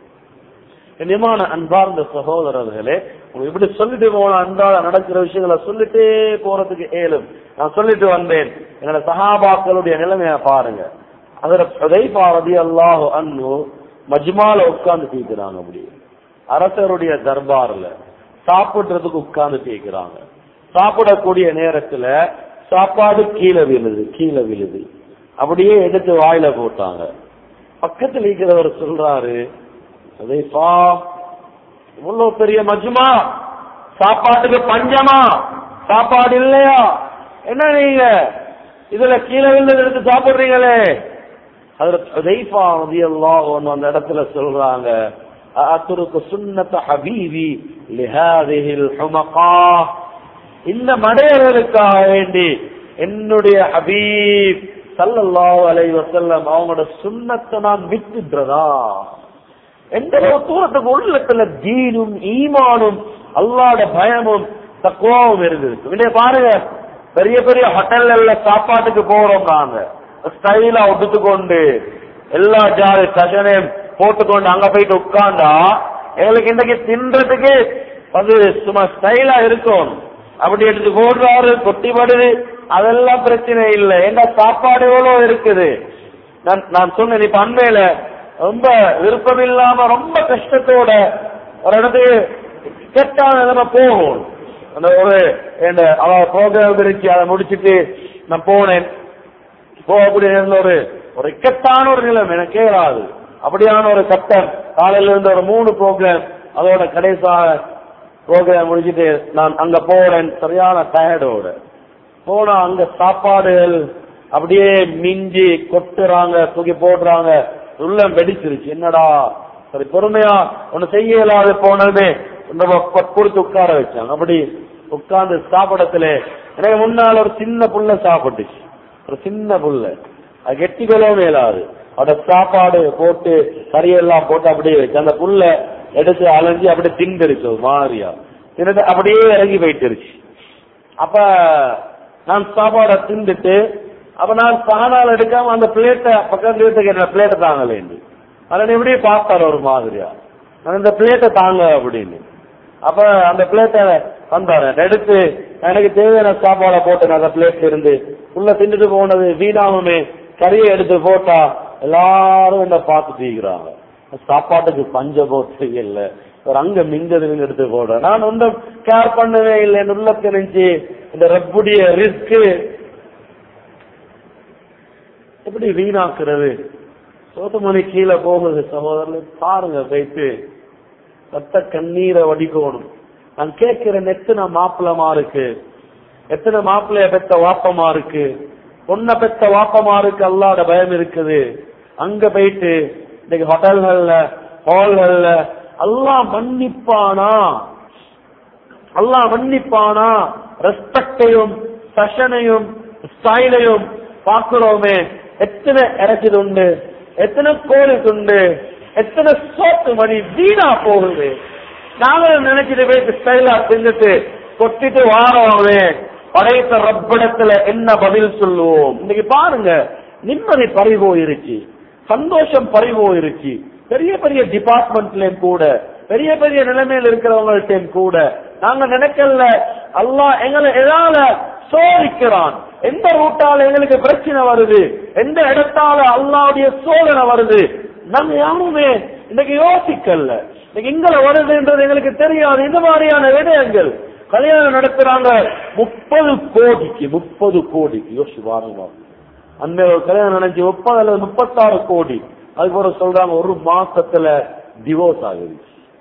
கண்ணியமான அன்பார்ந்த சகோதரர்களே உங்களுக்கு இப்படி சொல்லிட்டு போன அன்றாட நடக்கிற விஷயங்களை சொல்லிட்டே போறதுக்கு ஏலும் நான் சொல்லிட்டு வந்தேன் என்னோட சஹாபாக்களுடைய நிலைமைய பாருங்க அதுல ஹுதைஃபா ரலியல்லாஹு அன்ஹு மஜ்மால உட்கார்ந்து கேட்கிறாங்க அப்படி அரசருடைய தர்பார்ல சாப்பிடுறதுக்கு உட்கார்ந்து கேட்கிறாங்க சாப்பிடக்கூடிய நேரத்துல சாப்பாடு கீழே விழுது கீழே விழுது அப்படியே எடுத்து வாயில போட்டாங்க பக்கத்துல இருக்கிறவர் சொல்றாரு ஹுதைஃபா இவ்வளவு பெரிய மஜ்மா சாப்பாட்டுக்கு பஞ்சமா சாப்பாடு இல்லையா என்ன நீங்க இதுல கீழே விழுந்து எடுத்து சாப்பிடுறீங்களே அதுல ஹுதைஃபா ரலியல்லாஹு அன்ஹு அந்த இடத்துல சொல்றாங்க அத்துருக்கு சுன்னத ஹபீபி லிஹாதிஹில் ஹுமகா இந்த மடையர்களுக்காக வேண்டி என்னுடைய ஹபீப் ஸல்லல்லாஹு அலைஹி வஸல்லம் அவங்களோட சுன்னத்தை நான் விட்டுன்றதா எந்த ஒரு தூரத்துக்கு உள்ளத்துல தீனும் ஈமானும் அல்லாட பயமும் தக்குவாவும் இருந்திருக்கு இல்லையா பாருங்க பெரிய பெரிய ஹோட்டல்ல சாப்பாட்டுக்கு போறோம் நாங்க ஸ்டைலா உடுத்து கொண்டு எல்லா ஜாதி சஜனையும் போட்டுக்கொண்டு அங்க போயிட்டு உட்கார்ந்தா எங்களுக்கு இன்னைக்கு தின்றதுக்கு அது சும்மா ஸ்டைலா இருக்கும் அப்படி எடுத்து போடுறாரு கொட்டி படுது அதெல்லாம் பிரச்சனை இல்லை ஏன்னா சாப்பாடு எவ்வளவு இருக்குது நான் நான் சொன்னேன் இப்ப அண்மையில ரொம்ப விருப்பம் இல்லாம ரொம்ப கஷ்டத்தோட ஒரு இடத்துக்கு கெட்டான நிலைமை போகும் அந்த ஒரு என்ன அவ ப்ரோக்ராம் இருந்துச்சு அதை முடிச்சிட்டு நான் போனேன் போகக்கூடிய நேரத்துல ஒரு ஒரு இக்கட்டான ஒரு நிலைமை எனக்கு கேளாது அப்படியான ஒரு கட்டம் காலையில இருந்து ஒரு மூணு ப்ரோக்ராம் அதோட கடைசியாக ப்ரோக்ராம் முடிச்சிட்டு நான் அங்க போறேன் சரியான டயர்டோட போனா அங்க சாப்பாடுகள் அப்படியே மிஞ்சி கொட்டுறாங்க தூக்கி போடுறாங்க உள்ளம் வெடிச்சிருச்சு என்னடா சரி பொறுமையா ஒண்ணு செய்ய இயலாது போனதுமே நம்ம கொ- கொடுத்து உட்கார வச்சாங்க அப்படி உட்கார்ந்து சாப்பிடத்துல எனக்கு முன்னால் ஒரு சின்ன புள்ள சாப்பிட்டுச்சு ஒரு சின்ன புள்ள அது கெட்டிகளோ மேலாது அதோட சாப்பாடு போட்டு கறியெல்லாம் போட்டு அப்படியே வச்சு அந்த புல்ல எடுத்து அலைஞ்சு அப்படியே திண்டுருச்சு ஒரு மாதிரியா தின்னு அப்படியே இறங்கி போயிட்டுருச்சு அப்ப நான் சாப்பாடை திண்டுட்டு அப்ப நான் சாணால் எடுக்காம அந்த பிளேட்டை பக்கத்து வீட்டுக்கு என்ன பிளேட்டை தாங்கலேன்னு அதை இப்படியே பார்த்தாரு ஒரு மாதிரியா நான் இந்த பிளேட்டை தாங்க அப்படின்னு அப்ப அந்த பிளேட்டை வந்தாரு எடுத்து எனக்கு தேவையான சாப்பாடை போட்டு அந்த பிளேட்ல இருந்து உள்ள தின்னுட்டு போனது வீணாமமே கறியை எடுத்து போட்டா எல்லாரும் என்ன பார்த்து தீக்கிறாங்க சாப்பாட்டுக்கு பஞ்ச போட்டு இல்ல ஒரு அங்க மிஞ்சதுன்னு எடுத்து போட நான் ஒன்றும் கேர் பண்ணவே இல்லை என் உள்ள தெரிஞ்சு இந்த ரப்புடைய ரிஸ்க் எப்படி வீணாக்குறது சோத்துமணி கீழே போகுது சகோதரர் பாருங்க போயிட்டு ரத்த கண்ணீரை வடிக்கணும் நான் கேட்கிறேன் எத்தனை மாப்பிளமா இருக்கு எத்தனை மாப்பிள்ளைய பெத்த வாப்பமா இருக்கு பொண்ண பெத்த வாப்பமா இருக்கு அல்லாட பயம் இருக்குது அங்க போயிட்டு இன்னைக்கு ஹோட்டல்கள்ல ஹால்கள்ல அல்லாஹ் மன்னிப்பானா அல்லாஹ் மன்னிப்பானா ரெஸ்பெக்டையும் செஷனையும் ஸ்டைலையும் பார்க்கிறோமே எத்தனை இறச்சி உண்டு எத்தனை கோழி துண்டு எத்தனை சோத்து மணி வீணா போகுது நாங்களும் நினைச்சிட்டு போய் ஸ்டைலா செஞ்சுட்டு கொட்டிட்டு வாரோமே படைத்த ரப்பிடத்துல என்ன பதில் சொல்லுவோம் இன்னைக்கு பாருங்க நிம்மதி பறி போயிருச்சு சந்தோஷம் பறி போயிருச்சு பெரிய பெரிய டிபார்ட்மெண்ட்லயும் கூட பெரிய பெரிய நிலைமையில் இருக்கிறவங்கள்ட்டையும் கூட நாங்க நினைக்கல அல்லாஹ் எங்களை எதால சோதிக்கிறான் எந்த ரூட்டால எங்களுக்கு பிரச்சனை வருது எந்த இடத்தால அல்லாவுடைய சோதனை வருது நம்ம யாருமே இன்னைக்கு யோசிக்கல இன்னைக்கு எங்களை வருதுன்றது எங்களுக்கு தெரியாது இந்த மாதிரியான விடயங்கள் கல்யாணம் நடத்துறாங்க முப்பது கோடிக்கு முப்பது கோடிக்கு யோசிச்சு பாருங்க அந்த ஒரு கல்யாணம் நினைச்சு முப்பது அல்லது முப்பத்தாறு கோடி அதுக்கு ஒரு சொல்றாங்க ஒரு மாசத்துல டிவோர்ஸ் ஆகுது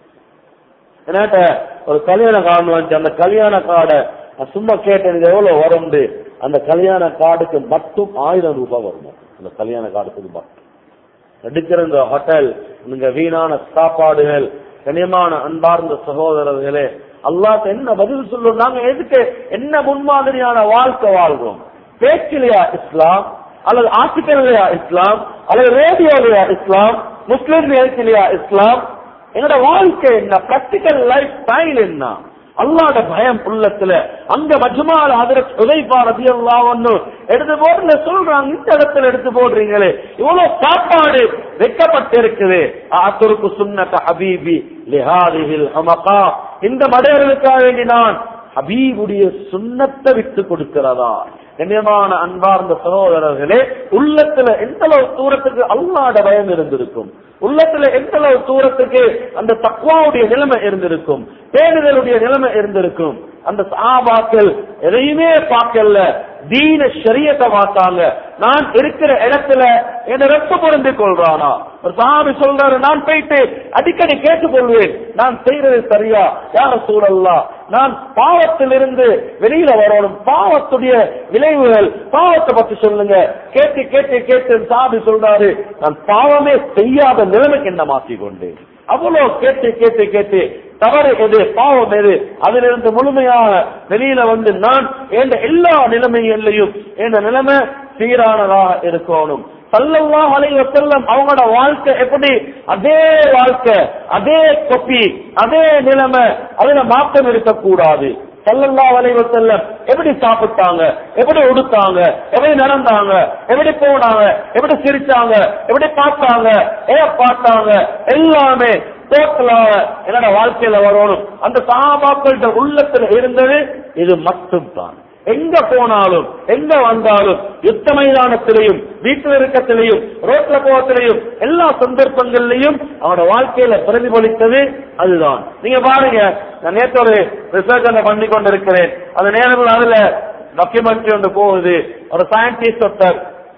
என்னாட்ட ஒரு கல்யாண கார்டு வந்துச்சு அந்த கல்யாண கார்டை நான் சும்மா கேட்டேன் இது எவ்வளவு வரும்னு அந்த கல்யாண கார்டுக்கு மட்டும் ஆயிரம் ரூபாய் வரும் அந்த கல்யாண கார்டுக்கு மட்டும் நடிக்கிற இந்த ஹோட்டல் நீங்க வீணான சாப்பாடுகள் கனியமான அன்பார்ந்த சகோதரர்களே அல்லாஹ் என்ன பதில் சொல்லும் நாங்க எதுக்கு என்ன முன்மாதிரியான வாழ்க்கை வாழ்றோம் பேச்சிலையா இஸ்லாம் அல்லது ஆர்டிக்கல்லையா இஸ்லாம் அல்லது ரேடியோலையா இஸ்லாம் முஸ்லிம் நிகழ்ச்சியிலையா இஸ்லாம் என்னோட வாழ்க்கை என்ன பிராக்டிக்கல் லைஃப் ஸ்டைல் என்ன அல்லாட பயம் உள்ளத்துல அங்க மஜ்மால் ஹதரத் உதைபா ரலியல்லாஹு அன்ஹு எடுத்து போடுல சொல்றாங்க இந்த இடத்துல எடுத்து போடுறீங்களே இவ்வளவு சாப்பாடு வைக்கப்பட்டிருக்குது ஆத்துருக்கு சுன்னத ஹபீபி லிஹாதிஹில் ஹமகா இந்த மடையர்களுக்காக வேண்டி நான் ஹபீபுடைய சுன்னத்தை விட்டு கொடுக்கிறதா கண்ணியமான அன்பார்ந்த சகோதரர்களே உள்ளத்துல எந்த அளவு தூரத்துக்கு அல்லாட பயம் இருந்திருக்கும் உள்ளத்துல எந்த அளவு தூரத்துக்கு அந்த தக்குவாவுடைய நிலைமை இருந்திருக்கும் பேணுதலுடைய நிலைமை இருந்திருக்கும் அந்த சாபாக்கள் எதையுமே பார்க்கல தீன ஷரியத்தை பார்த்தாங்க நான் இருக்கிற இடத்துல என்ன ரெப்ப பொருந்திக் கொள்றானா ஒரு சாமி சொல்றாரு நான் போயிட்டு அடிக்கடி கேட்டுக்கொள்வேன் நான் செய்யறது சரியா யார சூழல்லா நான் பாவத்திலிருந்து வெளியில வரணும் பாவத்துடைய விளைவுகள் பாவத்தை பத்தி சொல்லுங்க கேட்டு கேட்டு கேட்டு சாமி சொல்றாரு நான் பாவமே செய்யாத நிலைமைக்கு என்ன மாற்றிக்கொண்டேன் அவ்வளவு கேட்டு கேட்டு கேட்டு தவறு எது பாவம் எது அதிலிருந்து முழுமையாக வெளியில வந்து நான் என்ற எல்லா நிலைமைகள்லையும் என்ற நிலைமை சீரானதாக இருக்கணும் சல்லல்லா அலைவ செல்லம் அவங்களோட வாழ்க்கை எப்படி அதே வாழ்க்கை அதே கொப்பி அதே நிலைமை அதுல மாற்றம் இருக்கக்கூடாது சல்லல்லா அலைவ செல்லம் எப்படி சாப்பிட்டாங்க எப்படி உடுத்தாங்க எப்படி நடந்தாங்க எப்படி போனாங்க எப்படி சிரிச்சாங்க எப்படி பார்த்தாங்க ஏ பார்த்தாங்க எல்லாமே டோட்டலாக என்னோட வாழ்க்கையில வரணும் அந்த சகாபாக்கள்கிட்ட உள்ளத்துல இருந்தது இது மட்டும்தான் எங்க போனாலும் எங்க வந்தாலும் யுத்த மைதானத்திலையும் வீட்டில் இருக்கத்திலையும் ரோட்ல போகத்திலையும் எல்லா சந்தர்ப்பங்கள்லையும் அவனோட வாழ்க்கையில பிரதிபலித்தது அதுதான் நீங்க பாருங்க நான் நேற்று ஒரு ரிசர்ச் ஒன்று பண்ணி கொண்டிருக்கிறேன் அந்த நேரத்தில் அதுல டாக்குமெண்ட்ரி ஒன்று போகுது ஒரு சயின்டிஸ்ட் ஒருத்தர்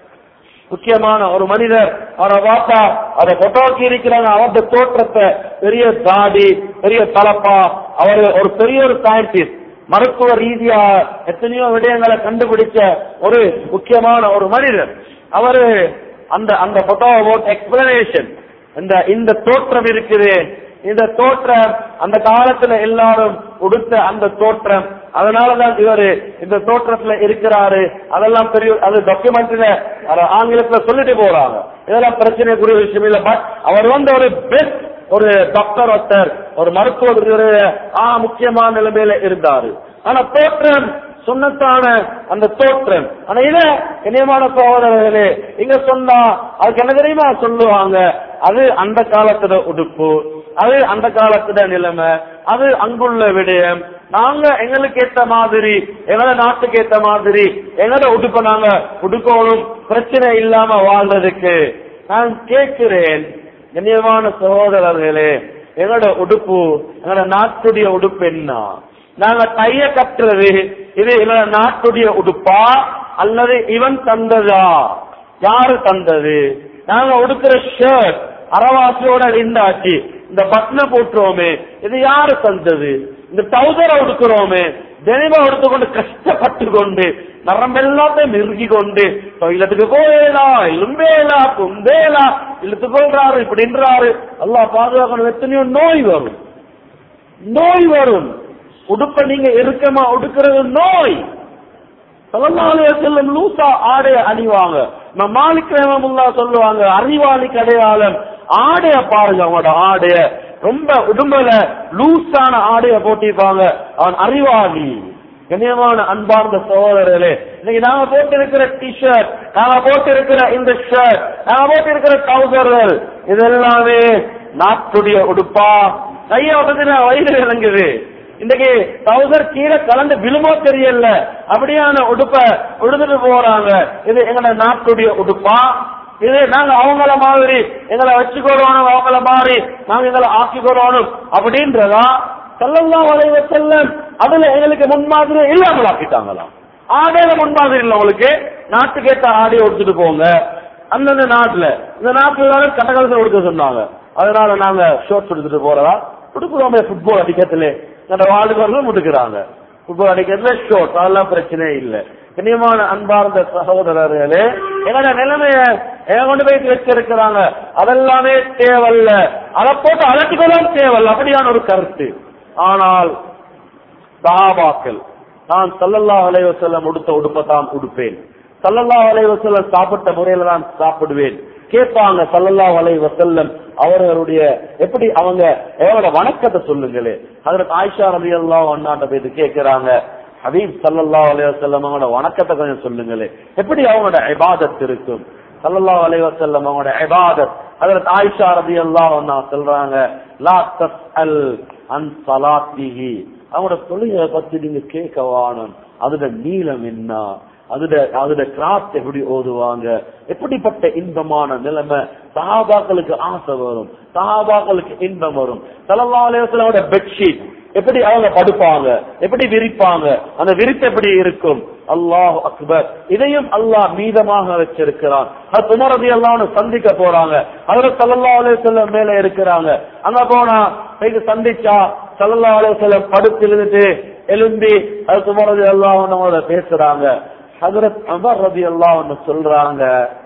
முக்கியமான ஒரு மனிதர் அவரை பார்த்தா அதை போட்டோக்கு இருக்கிறாங்க அவருடைய தோற்றத்தை பெரிய தாடி பெரிய தலப்பா அவர் ஒரு பெரிய ஒரு சயின்டிஸ்ட் மருத்துவ ரீதியா எத்தனையோ விடயங்களை கண்டுபிடிச்ச ஒரு முக்கியமான ஒரு மனிதர் அவரு அந்த அந்த போட்டோவை போட்டு எக்ஸ்பிளனேஷன் இந்த இந்த தோற்றம் இருக்குது இந்த தோற்றம் அந்த காலத்துல எல்லாரும் உடுத்த அந்த தோற்றம் அதனாலதான் இவரு இந்த தோற்றத்துல இருக்கிறாரு அதெல்லாம் பெரிய அது டாக்குமெண்ட்ல ஆங்கிலத்துல சொல்லிட்டு போறாங்க இதெல்லாம் பிரச்சனைக்குரிய விஷயம் இல்ல பட் அவர் வந்து ஒரு பெஸ்ட் ஒரு டாக்டர் ஒருத்தர் ஒரு மருத்துவர் ஆ முக்கியமான நிலைமையில இருந்தாரு ஆனா தோற்றம் சுண்ணத்தான அந்த தோற்றம் ஆனா இத இனியமான சகோதரர்களே இங்க சொன்னா அதுக்கு என்ன தெரியுமா சொல்லுவாங்க அது அந்த காலத்துல உடுப்பு அது அந்த காலத்துல நிலைமை அது அங்குள்ள விடயம் நாங்க எங்களுக்கு ஏத்த மாதிரி எங்களோட நாட்டுக்கு ஏத்த மாதிரி எங்களோட உடுப்ப நாங்க உடுக்கணும் பிரச்சனை இல்லாம வாழ்றதுக்கு நான் கேட்கிறேன் கண்ணியமான சகோதரர்களே எங்களோட உடுப்பு எங்களோட நாட்டுடைய உடுப்பு என்ன நாங்க டைய கட்டுறது இது எங்களோட நாட்டுடைய உடுப்பா அல்லது இவன் தந்ததா யாரு தந்தது நாங்க உடுக்கிற ஷர்ட் அரவாசியோட இருந்தாச்சு இந்த பட்டனை போட்டுறோமே இது யாரு தந்தது இந்த டவுசரை உடுக்கிறோமே தினமா எடுத்துக்கொண்டு கஷ்டப்பட்டு கொண்டு நரம் எல்லாத்தையும் இறுகி கொண்டு இல்லத்துக்கு போயலா இலும்பேலா கும்பேலா இழுத்து கொள்றாரு இப்படின்றாரு அல்லாஹ் பாதுகாக்கணும் எத்தனையோ நோய் வரும் நோய் வரும் உடுப்ப நீங்க இறுக்கமா உடுக்கிறது நோய் சல்லல்லாஹு செல்லும் லூசா ஆடைய அணிவாங்க நம்ம மாலிக் ரஹமுல்லா சொல்லுவாங்க அறிவாளிக்கு அடையாளம் ஆடைய பாருங்க அவனோட ஆடைய ரொம்ப உடம்புல லூசான ஆடைய போட்டிருப்பாங்க அவன் அறிவாளி கண்ணியமான அன்பார்ந்த சகோதரர்களே இன்னைக்கு நாங்க போட்டிருக்கிற டிஷர்ட் நாங்க போட்டிருக்கிற இந்த ஷர்ட் நாங்க போட்டிருக்கிற டவுசர்கள் இதெல்லாமே நாட்டுடைய உடுப்பா கைய உடனே வயிறு விளங்குது இன்னைக்கு டவுசர் கீழே கலந்து விழுமோ தெரியல அப்படியான உடுப்ப உடுத்துட்டு போறாங்க இது எங்களோட நாட்டுடைய உடுப்பா இது நாங்க அவங்கள மாதிரி எங்களை வச்சுக்கொள்ளணும் அவங்கள மாதிரி நாங்க எங்களை ஆக்கிக்கொள்ளணும் அப்படின்றதா செல்லல்லாம் வளைவ செல்லம் அதுல எங்களுக்கு முன்மாதிரி இல்லாமல் ஆக்கிட்டாங்களாம் ஆடையில முன்மாதிரி இல்ல உங்களுக்கு நாட்டுக்கு ஏத்த ஆடையை எடுத்துட்டு போங்க அந்தந்த நாட்டுல இந்த நாட்டுல கட்டகாலத்தில் கொடுக்க சொன்னாங்க அதனால நாங்க ஷோர்ட்ஸ் எடுத்துட்டு போறதா கொடுக்குறோமே ஃபுட்பால் அடிக்கிறதுல நம்ம வாழ்க்கை முடுக்கிறாங்க ஃபுட்பால் அடிக்கிறதுல ஷோர்ட் அதெல்லாம் பிரச்சனையே இல்லை கண்ணியமான அன்பார்ந்த சகோதரர்களே எங்களோட நிலைமைய எங்க கொண்டு போய் வச்சிருக்கிறாங்க அதெல்லாமே தேவல்ல அதை போட்டு அலட்டிக்கொள்ளும் தேவல்ல அப்படியான ஒரு கருத்து ஆனால் சஹாபாக்கள் நான் சல்லல்லா அலைவசல்லம் உடுத்த உடுப்பத்தான் உடுப்பேன் சல்லல்லா அலைவசல்லம் சாப்பிட்ட முறையில தான் சாப்பிடுவேன் கேட்பாங்க சல்லல்லா அலைவசல்லம் அவர்களுடைய எப்படி அவங்க எவரோட வணக்கத்தை சொல்லுங்களே அதுல ஆயிஷா ரவி எல்லாம் ஒன்னாட்ட போய் கேட்கிறாங்க ஹபீப் சல்லல்லா அலைவசல்லம் அவங்களோட வணக்கத்தை கொஞ்சம் சொல்லுங்களே எப்படி அவங்களோட இபாதத் இருக்கும் சல்லல்லா அலைவசல்லம் அவங்களோட இபாதத் அதுல ஆயிஷா ரவி எல்லாம் ஒன்னா சொல்றாங்க லா தஸ் அல் அன் சலாத்திஹி அவங்களோட தொழிலை பத்தி நீங்க கேட்க வாணும் அதோட நீளம் என்ன அதோட அதோட கிராஸ் எப்படி ஓதுவாங்க எப்படிப்பட்ட இன்பமான நிலைமை சஹாபாக்களுக்கு ஆசை வரும் சஹாபாக்களுக்கு இன்பம் வரும் தலவாலயத்திலோட பெட்ஷீட் எப்படி அவங்க படுப்பாங்க எப்படி விரிப்பாங்க அந்த விரிப்பு எப்படி இருக்கும் அல்லாஹ் அக்பர் இதையும் அல்லாஹ் மீதமாக வச்சிருக்கிறான் அது துமரதி எல்லாம் சந்திக்க போறாங்க அதுல சல்லல்லா அலைய மேல இருக்கிறாங்க அங்க போனா போயிட்டு சந்திச்சா சல்லல்லா அலைய படுத்து இருந்துட்டு எலும்பி அது துமரதி எல்லாம் நம்மளோட பேசுறாங்க ஹதரத் அமர் ரதி எல்லாம் சொல்றாங்க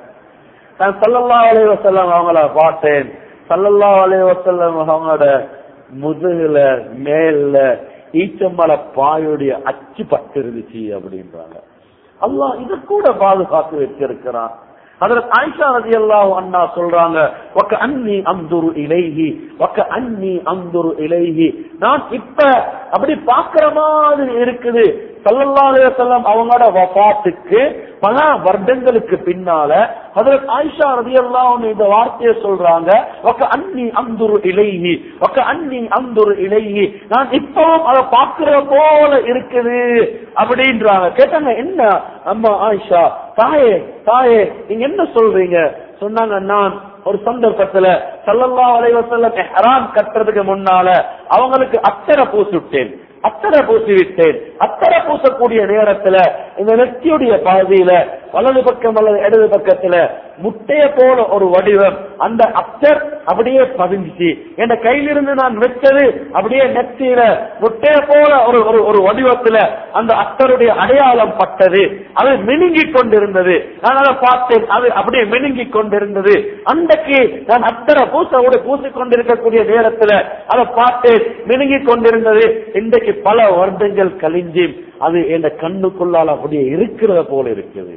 நான் சல்லல்லா அலைய வசல்லம் அவங்கள பார்த்தேன் சல்லல்லா அலைய வசல்லம் அவங்களோட முதுகுல மேல ஈச்சம்பழ பாயுடைய அச்சு பட்டு இருந்துச்சு அப்படின்றாங்க அல்லாஹ் இத கூட பாதுகாத்து வச்சிருக்கிறான் அதுல ஆயிஷா ரதி அல்லாஹ் அண்ணா சொல்றாங்க ஒக்க அன்னி அந்துரு இலைஹி ஒக்க அன்னி அந்துரு இலைஹி நான் இப்ப அப்படி பாக்குற மாதிரி இருக்குது சல்லல்லாஹு அவங்களோட வபாத்துக்கு பல வருடங்களுக்கு பின்னால அதுல ஆயிஷா ரதி அல்லாஹ் இந்த வார்த்தையை சொல்றாங்க ஒக்க அன்னி அந்துரு இலைஹி ஒக்க அன்னி அந்துரு இலைஹி நான் இப்பவும் அதை பாக்குற போல இருக்குது அப்படின்றாங்க கேட்டாங்க என்ன அம்மா ஆயிஷா தாயே தாயே நீங்க என்ன சொல்றீங்க சொன்னாங்க நான் ஒரு சந்தர்ப்பத்துல சல்லல்லா அலைவசல்ல ஹராம் கட்டுறதுக்கு முன்னால அவங்களுக்கு அத்தனை பூசுட்டேன் அத்தனை பூசி விட்டேன் அத்தனை பூசக்கூடிய நேரத்துல இந்த நெத்தியுடைய பகுதியில வலது பக்கம் அல்லது இடது பக்கத்துல முட்டைய போல ஒரு வடிவம் அந்த அத்தர் அப்படியே பதிஞ்சிச்சு என் கையிலிருந்து நான் வச்சது அப்படியே நெத்தியில முட்டைய போல ஒரு ஒரு ஒரு வடிவத்துல அந்த அத்தருடைய அடையாளம் பட்டது அது மினுங்கி கொண்டிருந்தது நான் அதை பார்த்தேன் அது அப்படியே மினுங்கி கொண்டிருந்தது அன்றைக்கு நான் அத்தரை பூசோடு பூசிக்கொண்டிருக்கக்கூடிய நேரத்துல அதை பார்த்தேன் மினுங்கி கொண்டிருந்தது இன்றைக்கு பல வருடங்கள் கழிஞ்சு அது என் கண்ணுக்குள்ளால் அப்படியே இருக்கிறத போல இருக்குது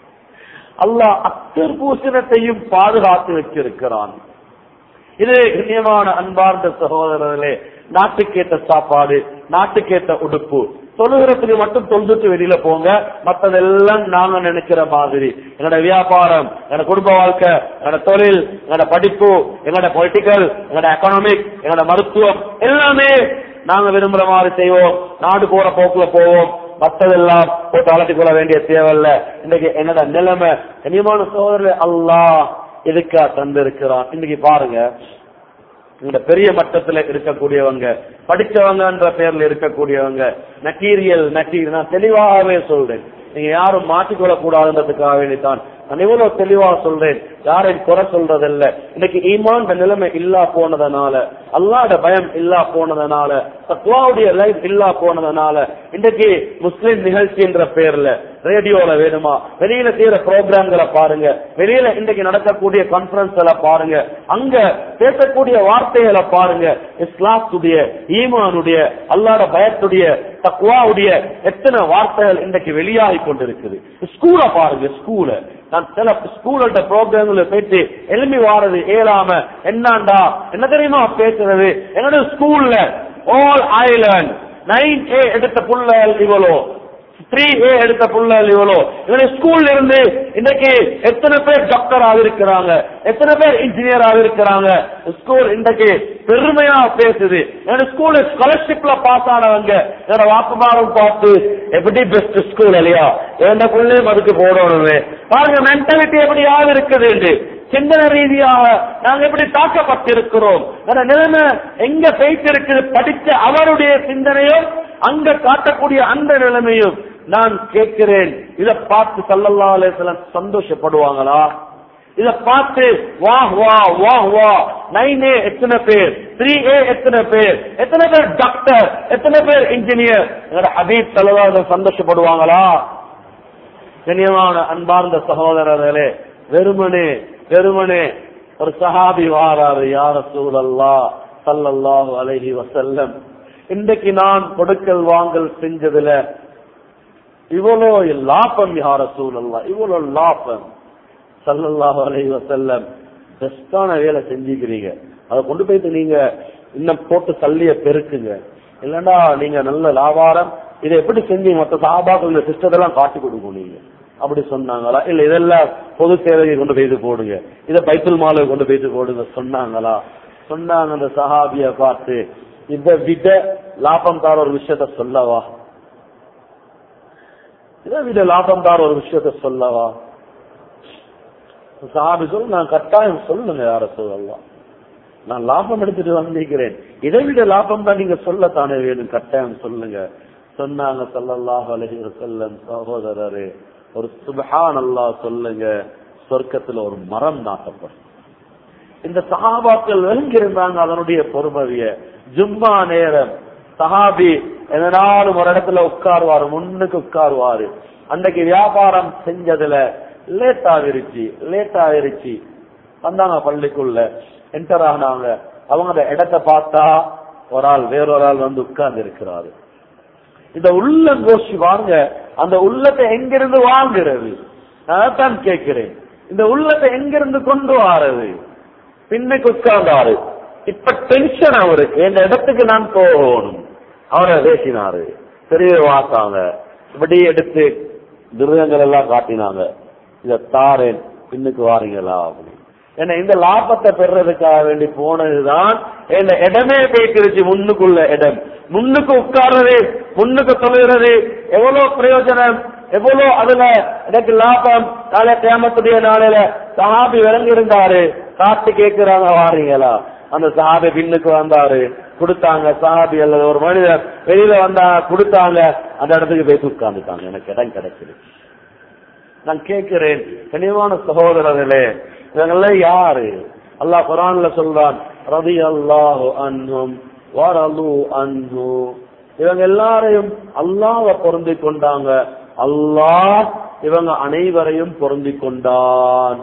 அல்லாஹ் அத்தர் பூசணத்தையும் பாதுகாத்து வச்சிருக்கிறான் இது கண்ணியமான அன்பார்ந்த சகோதரர்களே நாட்டுக்கேற்ற சாப்பாடு நாட்டுக்கேற்ற உடுப்பு தொழுகிறதுக்கு மட்டும் தொழுதுட்டு வெளியில போங்க மத்ததெல்லாம் நாங்க நினைக்கிற மாதிரி என்னோட வியாபாரம் என்னோட குடும்ப வாழ்க்கை என்னோட தொழில் என்னோட படிப்பு என்னோட பொலிட்டிக்கல் என்னோட எக்கனாமிக் என்னோட மருத்துவம் எல்லாமே நாங்க விரும்புற மாதிரி செய்வோம் நாடு போற போக்குல போவோம் மத்ததெல்லாம் போட்டு அலட்டிக் கொள்ள வேண்டிய தேவையில்ல இன்னைக்கு என்னோட நிலைமை கனியமான சோதரர் அல்லாஹ் எதுக்கா தந்திருக்கிறான் இன்னைக்கு பாருங்க இந்த பெரிய மட்டத்துல இருக்கக்கூடியவங்க படிச்சவங்கன்ற பேர்ல இருக்கக்கூடியவங்க மெட்டீரியல் மெட்டீரியல் நான் தெளிவாகவே சொல்றேன் நீங்க யாரும் மாற்றிக்கொள்ள கூடாதுன்றதுக்காக வேண்டித்தான் நான் இவ்வளவு தெளிவா சொல்றேன் யாரையும் குறை சொல்றதில்ல இன்னைக்கு ஈமான் நிலைமை இல்லா போனதுனால அல்லாட பயம் இல்லா போனதுனால தக்வாவுடைய லைஃப் இல்லா போனதுனால இன்னைக்கு முஸ்லிம் நிகழ்ச்சி என்ற பேர்ல ரேடியோல வேணுமா வெளியில செய்யற ப்ரோக்ராம்களை பாருங்க வெளியில இன்னைக்கு நடக்கக்கூடிய கான்பரன்ஸ்களை பாருங்க அங்க பேசக்கூடிய வார்த்தைகளை பாருங்க இஸ்லாத்துடைய ஈமானுடைய அல்லாட பயத்துடைய தக்வாவுடைய எத்தனை வார்த்தைகள் இன்றைக்கு வெளியாகி கொண்டிருக்குது ஸ்கூல பாருங்க ஸ்கூல நான் சில ஸ்கூல்கிட்ட ப்ரோக்ராம்ல போயிட்டு எழுப்பி வாரது ஏழாம என்னண்டா என்ன தெரியுமா பேசுறது என்னோட ஸ்கூல்ல ஆல் ஐலண்ட் நைன் ஏ எடுத்த புள்ள இவ்வளோ த்ரீ ஏ எடுத்த புள்ள இவ்வளோ இவனை ஸ்கூல்ல இருந்து இன்னைக்கு எத்தனை பேர் டாக்டர் ஆகிருக்கிறாங்க எத்தனை பேர் இன்ஜினியர் ஆகிருக்கிறாங்க ஸ்கூல் இன்றைக்கு பெருமையா பேசுது என்னோட ஸ்கூல்ல ஸ்காலர்ஷிப்ல பாஸ் ஆனவங்க என்னோட வாக்குமாரும் பார்த்து எப்படி பெஸ்ட் ஸ்கூல் இல்லையா எந்த பிள்ளையும் அதுக்கு போடணுமே பாருங்க மென்டாலிட்டி எப்படி ஆக இருக்குது சிந்தனை ரீதியாக நாங்க எப்படி தாக்கப்பட்டிருக்கிறோம் அந்த நிலைமை எங்க பேசிருக்குது படிச்ச அவருடைய சிந்தனையும் அங்க காட்டக்கூடிய அந்த நிலைமையும் நான் கேட்கிறேன் இத பார்த்து சல்லல்லா அலைஹிஸ்ஸலாம் சந்தோஷப்படுவாங்களா இத பார்த்து வா வா வா வா நைன் ஏ எத்தனை பேர் த்ரீ ஏ எத்தனை பேர் எத்தனை பேர் டாக்டர் எத்தனை பேர் இன்ஜினியர் எங்களோட ஹபீப் சல்லல்லாஹு சந்தோஷப்படுவாங்களா கண்ணியமான அன்பார்ந்த சகோதரர்களே வெறுமனே வெறுமனே ஒரு சஹாபி வாராரு யார சூழல்லா சல்லல்லாஹு அலைஹி வசல்லம் இன்றைக்கு நான் கொடுக்கல் வாங்கல் செஞ்சதுல இவ்வளோ லாபம் யார சூழல்லா இவ்வளோ லாபம் சல்லல்லாஹு அலைஹி வசல்லம் பெஸ்டான வேலை செஞ்சுக்கிறீங்க அதை கொண்டு போயிட்டு நீங்க இன்னும் போட்டு தள்ளிய பெருக்குங்க இல்லன்னா நீங்க நல்ல லாபாரம் இதை எப்படி செஞ்சு மற்ற சாபாக்கள் இந்த சிஸ்டத்தெல்லாம் காட்டி கொடுக்கும் நீங்க அப்படி சொன்னாங்களா இல்ல இதெல்லாம் பொது சேவையை கொண்டு போயிட்டு போடுங்க இதை பைத்துல் மாலை கொண்டு போயிட்டு போடுங்க சொன்னாங்களா சொன்னாங்க அந்த சஹாபிய பார்த்து இதை விட லாபம் தார ஒரு விஷயத்த சொல்லவா இதை விட லாபம் தார ஒரு விஷயத்த சொல்லவா சஹாபி சொல்லு நான் கட்டாயம் சொல்லுங்க யார சொல்லலாம் நான் லாபம் எடுத்துட்டு வந்திருக்கிறேன் இதை விட லாபம் தான் நீங்க சொல்லத்தானே வேணும் கட்டாயம் சொல்லுங்க சொன்னாங்க சல்லல்லாஹு அலைஹி வஸல்லம் சகோதரரே ஒரு சுபஹான் அல்லாஹ் சொல்லுங்க சொர்க்கத்துல ஒரு மரம் நாட்டப்படும் இந்த சஹாபாக்கள் விளங்கியிருந்தாங்க அதனுடைய பொறுமதிய ஜும்மா நேரம் சஹாபி எதனாலும் ஒரு இடத்துல உட்காருவாரு முன்னுக்கு உட்காருவாரு அன்னைக்கு வியாபாரம் செஞ்சதுல லேட் ஆகிருச்சு லேட் ஆகிருச்சு வந்தாங்க பள்ளிக்குள்ள என்டர் ஆனாங்க அவங்க அந்த இடத்தை பார்த்தா ஒரு ஆள் வேறொரு ஆள் வந்து உட்கார்ந்து இருக்கிறாரு இந்த உள்ள கோஷி வாங்க அந்த உள்ளத்தை எங்கிருந்து வாங்குறது நான் தான் கேட்கிறேன் இந்த உள்ளத்தை எங்கிருந்து கொண்டு வாரது பின்னுக்கு உட்கார்ந்தாரு இப்ப டென்ஷன் அவருக்கு இந்த இடத்துக்கு நான் போகணும் அவரை பேசினாரு பெரிய வாசாங்க இப்படி எடுத்து மிருகங்கள் எல்லாம் காட்டினாங்க இத தாரேன் பின்னுக்கு வாரீங்களா அப்படின்னு ஏன்னா இந்த லாபத்தை பெறதுக்காக வேண்டி போனதுதான் இந்த இடமே போயிட்டு முன்னுக்குள்ள இடம் முன்னுக்கு உட்கார்றது முன்னுக்கு தொழுகிறது எவ்வளவு பிரயோஜனம் எவ்வளவு அதுல எனக்கு லாபம் நாளை தேமத்துடைய நாளையில சஹாபி விளங்கி இருந்தாரு காத்து கேட்கிறாங்க வாரீங்களா அந்த சஹாபி பின்னுக்கு வந்தாரு கொடுத்தாங்க சஹாபி அல்லது ஒரு மனிதர் வெளியில வந்தா கொடுத்தாங்க அந்த இடத்துக்கு போய் உட்கார்ந்துட்டாங்க எனக்கு இடம் கிடைக்குது நான் கேட்கிறேன் கனிவான சகோதரர்களே இவங்கெல்லாம் யாரு அல்லாஹ் குரான்ல சொல்றான் ரதி அல்லாஹு அன்ஹும் வரலு அன்ஹு இவங்க எல்லாரையும் அல்லாஹ்வை பொருந்தி கொண்டாங்க அல்லாஹ் இவங்க அனைவரையும் பொருந்தி கொண்டான்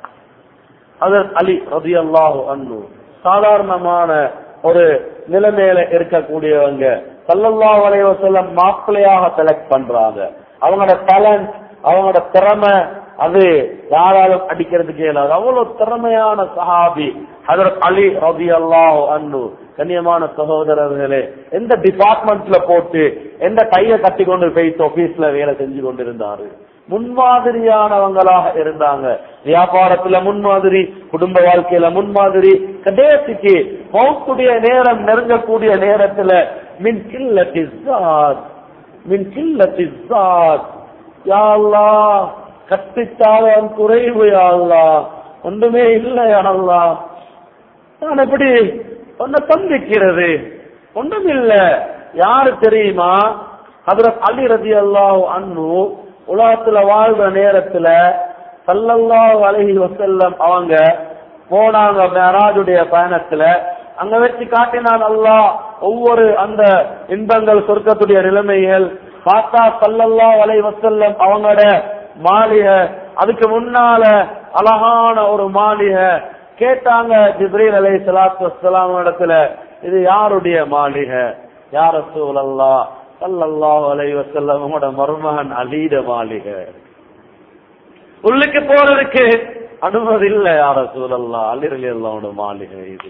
அதன் அலி ரதி அல்லாஹு அன்ஹு சாதாரணமான ஒரு நிலைமையில இருக்கக்கூடியவங்க சல்லல்லாஹு அலைஹி வஸல்லம் மாப்பிள்ளையாக செலக்ட் பண்றாங்க அவங்களோட டேலண்ட் அவங்களோட திறமை அது யாராலும் அடிக்கிறதுக்கு இயலாது அவ்வளவு திறமையான சஹாபி அதற்கு அலி ரபி அல்லாஹ் அன்னு கண்ணியமான சகோதரர்களே எந்த டிபார்ட்மெண்ட்ல போட்டு எந்த கையை கட்டி கொண்டு போயிட்டு ஆபீஸ்ல வேலை செஞ்சு கொண்டிருந்தாரு முன்மாதிரியானவங்களாக இருந்தாங்க வியாபாரத்துல முன்மாதிரி குடும்ப வாழ்க்கையில முன்மாதிரி கடைசிக்கு மௌத்துடைய நேரம் நெருங்கக்கூடிய நேரத்துல மின் கில்லத்தி மின் கில்லத்தி யாழ்லா கற்பித்தாலும் குறைவு யாழ்லா ஒன்றுமே இல்லை யாழ்லா நான் எப்படி ஒன்ன தந்திக்கிறது ஒன்றும் இல்ல யாரு தெரியுமா அதுல அலி ரதி அல்லாஹ் அண்ணு உலகத்துல வாழ்ற நேரத்துல சல்லல்லாஹு அலைஹி வஸல்லம் அவங்க போனாங்க மேராஜுடைய பயணத்துல அங்க வச்சு காட்டினான் அல்லாஹ் ஒவ்வொரு அந்த இன்பங்கள் சொர்க்கத்துடைய நிலைமைகள் பார்த்தா சல்லல்லாஹு அலைஹி வஸல்லம் அவங்களோட மாளிகை அதுக்கு முன்னால அழகான ஒரு மாளிகை கேட்டாங்க ஜிப்ரீல் அலை சலாத்து வசலாம் இடத்துல இது யாருடைய மாளிகை யார சூழல்லா சல்லல்லாஹு அலைஹி வஸல்லம் உங்களோட மருமகன் அலீட மாளிகை உள்ளுக்கு போறதுக்கு அனுமதி இல்ல யார சூழல்லா அலிரலி அல்லாவோட மாளிகை இது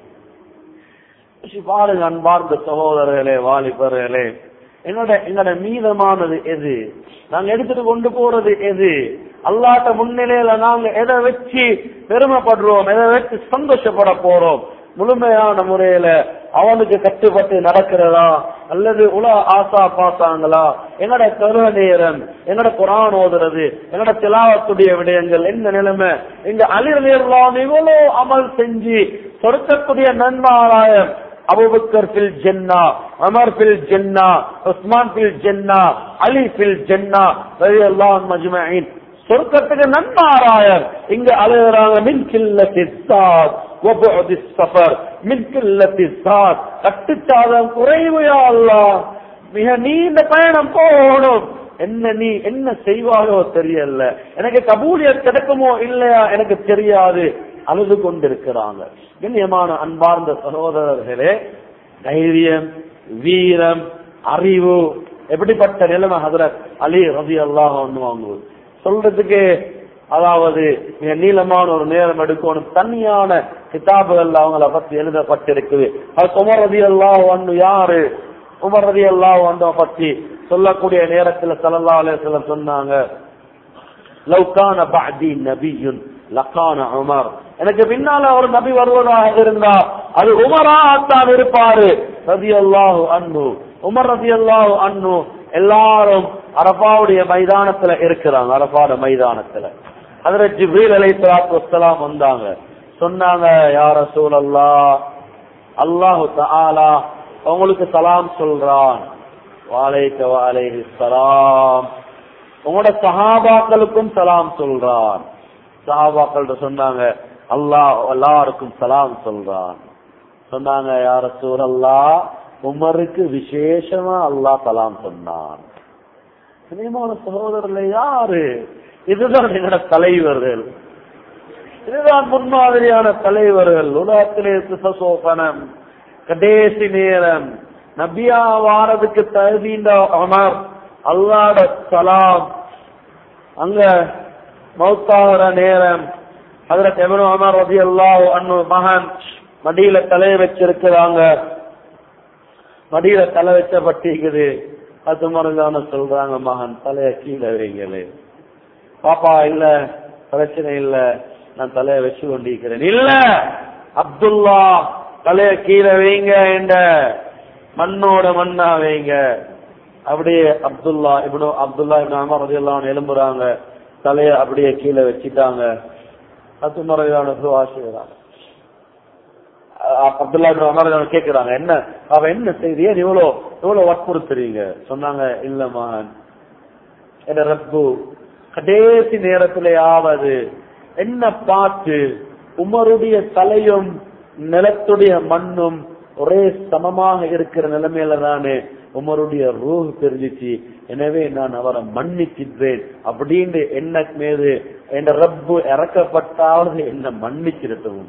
யோசிச்சு பாருங்க அன்பார்ந்த சகோதரர்களே வாலிபர்களே என்னோட எங்களோட மீதமானது எது நாங்க எடுத்துட்டு கொண்டு போறது எது அல்லாட்ட முன்னிலையில நாங்க எதை வச்சு பெருமைப்படுறோம் எதை வச்சு சந்தோஷப்பட போறோம் முழுமையான முறையில அவனுக்கு கட்டுப்பட்டு நடக்கிறதா அல்லது உல ஆசா பாசாங்களா என்னோட கருவ நேரம் என்னோட குரான் ஓதுறது என்னோட திலாவத்துடைய விடயங்கள் என்ன நிலைமை இங்க அலிரலாம் இவ்வளவு அமல் செஞ்சு சொருக்கக்கூடிய நன்மாராயம் அபுபக்கர் பில் ஜென்னா அமர் பில் ஜென்னா உஸ்மான் பில் ஜென்னா அலி பில் ஜென்னா ரலியல்லாஹு மஜ்மஈன் சொர்க்கத்துக்கு நன்மாராயர் இங்க அழுகிறாங்க மின் கில்லத்தி சாத் வபுஅதி சஃபர் மின் கில்லத்தி சாத் கட்டுச்சாதம் குறைவையா அல்லாஹ் மிக நீண்ட பயணம் போகணும் என்ன நீ என்ன செய்வாயோ தெரியல எனக்கு கபூலியத் கிடைக்குமோ இல்லையா எனக்கு தெரியாது அழுது கொண்டிருக்கிறாங்க கண்ணியமான அன்பார்ந்த சகோதரர்களே தைரியம் வீரம் அறிவு எப்படிப்பட்ட நிலைமை ஹதரத் அலி ரவி அல்லாஹ் வாங்குவது சொல்றதுக்கு அதாவது மிக நீளமான ஒரு நேரம் எடுக்கணும் தனியான கிதாபுகள் அவங்கள பத்தி எழுதப்பட்டிருக்குது அது உமர் ரதி அல்லாஹ் ஒன்று யாரு உமர் ரதி அல்லாஹ் ஒன்றை பத்தி சொல்லக்கூடிய நேரத்துல சல்லா அலுவலம் சொன்னாங்க லவ்கான பாதி நபியுன் லக்கான உமர் எனக்கு பின்னால ஒரு நபி வருவதாக இருந்தா அது உமராத்தான் இருப்பாரு ரதி அல்லாஹு அன்னு உமர் ரதி அல்லாஹு அன்னு எல்லாரும் அரபாவுடைய மைதானத்துல இருக்கிறாங்க அரபாட மைதானத்துல அதுல ஜிப்ரீல் அலை சலாத்து வசலாம் வந்தாங்க சொன்னாங்க யார சூழல்லா அல்லாஹு தஆலா உங்களுக்கு சலாம் சொல்றான் வாழைக்க வாழைஹி சலாம் உங்களோட சஹாபாக்களுக்கும் சலாம் சொல்றான் சஹாபாக்கள் சொன்னாங்க அல்லாஹ் எல்லாருக்கும் சலாம் சொல்றான் சொன்னாங்க யார சூழல்லா உமருக்கு விசேஷமா அல்லாஹ் சலாம் சொன்னான் சினிமான சகோதரர்ல யாரு இதுதான் எங்களோட தலைவர்கள் இதுதான் முன்மாதிரியான தலைவர்கள் உலகத்திலே சுசசோபனம் கடைசி நேரம் நபியா வாரதுக்கு தகுதிந்த அமர் அல்லாட சலாம் அங்க மௌத்தாகிற நேரம் அதுல எவனோ அமர் ரதி அல்லாஹ் அண்ணு மகன் மடியில தலையை வச்சிருக்கிறாங்க மடியில தலை வச்சப்பட்டிருக்குது அது மருந்தான சொல்றாங்க மகன் தலைய கீழே வைங்களே பாப்பா இல்ல பிரச்சனை இல்ல நான் தலைய வச்சு கொண்டிருக்கிறேன் இல்ல அப்துல்லா தலைய கீழே வைங்க என்ற மண்ணோட மண்ணா வைங்க அப்படியே அப்துல்லா இவனு அப்துல்லா இவன் அமர் ரதியெல்லாம் எழும்புறாங்க தலைய அப்படியே கீழே வச்சுட்டாங்க பத்து முறையான ஆசைகிறாங்க அப்துல்லா இப்னு உமர் ரலியல்லாஹு கேக்குறாங்க என்ன அவ என்ன செய்தி ஏன் இவ்வளவு இவ்வளவு வற்புறுத்துறீங்க சொன்னாங்க இல்ல மகன் என்ன ரப்பு கடைசி நேரத்திலேயாவது என்ன பார்த்து உமருடைய தலையும் நிலத்துடைய மண்ணும் ஒரே சமமாக இருக்கிற நிலைமையில தானே உமருடைய ரூஹ் தெரிஞ்சிச்சு எனவே நான் அவரை மன்னிச்சின்றேன் அப்படின்னு என்ன மீது என் ரப்பு இறக்கப்பட்டாவது என்ன மன்னிச்சிருத்தவும்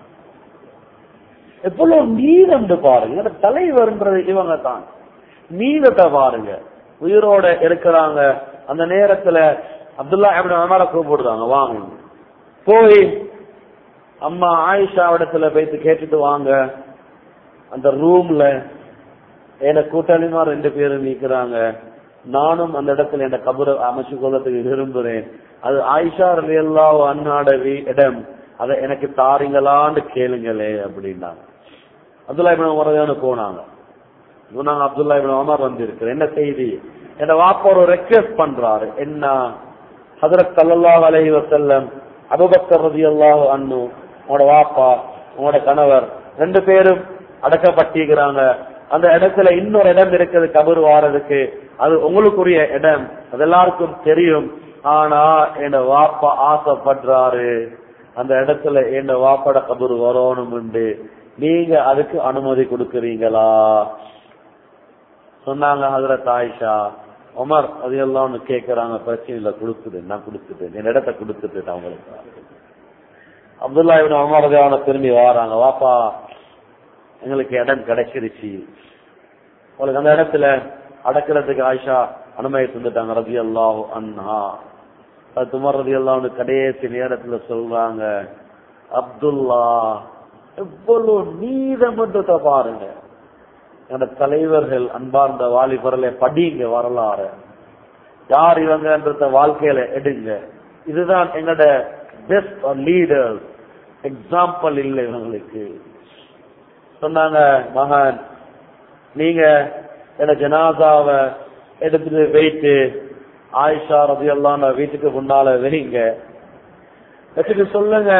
எவ்வளவு நீதம் பாருங்க என்னோட தலைவர்ன்றது இவங்க தான் நீதத்தை பாருங்க உயிரோட இருக்கிறாங்க அந்த நேரத்துல அப்துல்லா எப்படி அமர கூப்பிடுறாங்க வாங்க போய் அம்மா ஆயிஷா இடத்துல போயிட்டு கேட்டுட்டு வாங்க அந்த ரூம்ல என்ன கூட்டாளிமா ரெண்டு பேரும் நிக்கிறாங்க நானும் அந்த இடத்துல என்ன கபரை அமைச்சு கொள்ளத்துக்கு விரும்புறேன் அது ஆயிஷா ரலியல்லா அண்ணாட வீ- இடம் அதை எனக்கு தாரீங்களான்னு கேளுங்களே அப்படின்னாங்க அப்துல்லா இபின் உமரதான போனாங்க சொன்னாங்க அப்துல்லா இபின் உமர் வந்திருக்கு என்ன செய்தி என்ன வாப்பா ஒரு ரெக்வெஸ்ட் பண்றாரு என்ன ஹதரத் ஸல்லல்லாஹு அலைஹி வஸல்லம் அபூபக்கர் ரலியல்லாஹு அன்ஹு உங்களோட வாப்பா உங்களோட கணவர் ரெண்டு பேரும் அடக்கப்பட்டிருக்கிறாங்க அந்த இடத்துல இன்னொரு இடம் இருக்குது கபர் வாரதுக்கு அது உங்களுக்குரிய இடம் அது எல்லாருக்கும் தெரியும் ஆனா என் வாப்பா ஆசைப்படுறாரு அந்த இடத்துல என் வாப்பட கபர் வரணும் நீங்க அதுக்கு அனுமதி கொடுக்கறீங்களா சொன்னாங்க ஹதரத் ஆயிஷா உமர் அது எல்லாம் ஒண்ணு கேக்குறாங்க பிரச்சனை இல்ல கொடுக்குது நான் கொடுத்துட்டேன் என் இடத்த கொடுத்துட்டேன் அவங்களுக்கு அப்துல்லா இவன் உமர் திரும்பி வராங்க வாப்பா எங்களுக்கு இடம் கிடைச்சிருச்சு உங்களுக்கு அந்த இடத்துல அடக்கிறதுக்கு ஆயிஷா அனுமதி தந்துட்டாங்க ரதி அல்லாஹ் அண்ணா அது துமர் ரதி அல்லாஹ் கடைசி நேரத்துல சொல்றாங்க அப்துல்லா எவ்வளவு நீதமன்றத்தை பாருங்க என்னோட தலைவர்கள் அன்பார்ந்த வாலிபரலை படிங்க வரலாறு யார் இவங்கன்றத வாழ்க்கையில எடுங்க இதுதான் எங்களோட பெஸ்ட் லீடர் எக்ஸாம்பிள் இல்லை இவங்களுக்கு சொன்னாங்க மகன் நீங்க என்ன ஜனாதாவ எடுத்துட்டு போயிட்டு ஆயிஷா ரதி எல்லாம் வீட்டுக்கு முன்னால வைங்க வச்சுட்டு சொல்லுங்க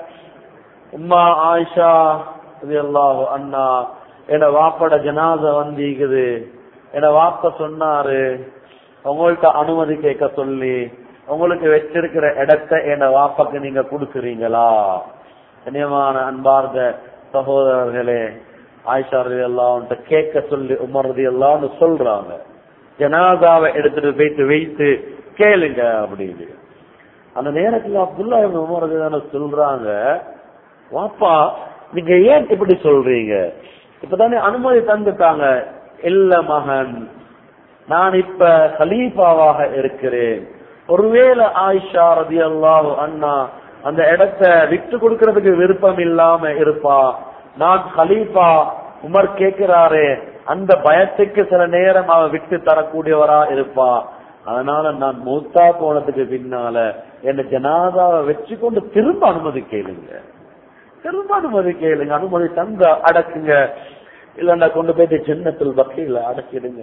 உம்மா ஆயிஷா ரதி அல்லாஹ் அண்ணா என்ன வாப்பட ஜனாத வந்திக்குது என்ன வாப்ப சொன்னாரு உங்கள்ட்ட அனுமதி கேட்க சொல்லி உங்களுக்கு வச்சிருக்கிற இடத்தை என்ன வாப்பாக்கு நீங்க கொடுக்குறீங்களா கண்ணியமான அன்பார்ந்த சகோதரர்களே ஆயிஷா ரதி எல்லாம் கேட்க சொல்லி உமர் ரதி எல்லாம் சொல்றாங்க ஜனாதாவை எடுத்துட்டு போயிட்டு வைத்து கேளுங்க அப்படின்னு அந்த நேரத்துல அப்துல்லா இவங்க உமர் ரதி எல்லாம் சொல்றாங்க வாப்பா நீங்க ஏன் இப்படி சொல்றீங்க இப்பதானே அனுமதி தந்துட்டாங்க இல்ல மகன் நான் இப்ப கலீஃபாவாக இருக்கிறேன் ஒருவேளை ஆயிஷா ரதி அல்லாஹ் அண்ணா அந்த இடத்தை விட்டு கொடுக்கறதுக்கு விருப்பம் இல்லாம இருப்பா நான் கலீஃபா உமர் கேட்கிறாரு அந்த பயத்துக்கு சில நேரம் அவ விட்டு தரக்கூடியவரா இருப்பா அதனால நான் மூத்தா போனதுக்கு பின்னால என்ன ஜனாதாவை வச்சு கொண்டு திரும்ப அனுமதி கேளுங்க திரும்ப அனுமதி கேளுங்க அனுமதி தந்த அடக்குங்க இல்லன்னா கொண்டு போயிட்டு சின்னத்தில் வகையில அடக்கிடுங்க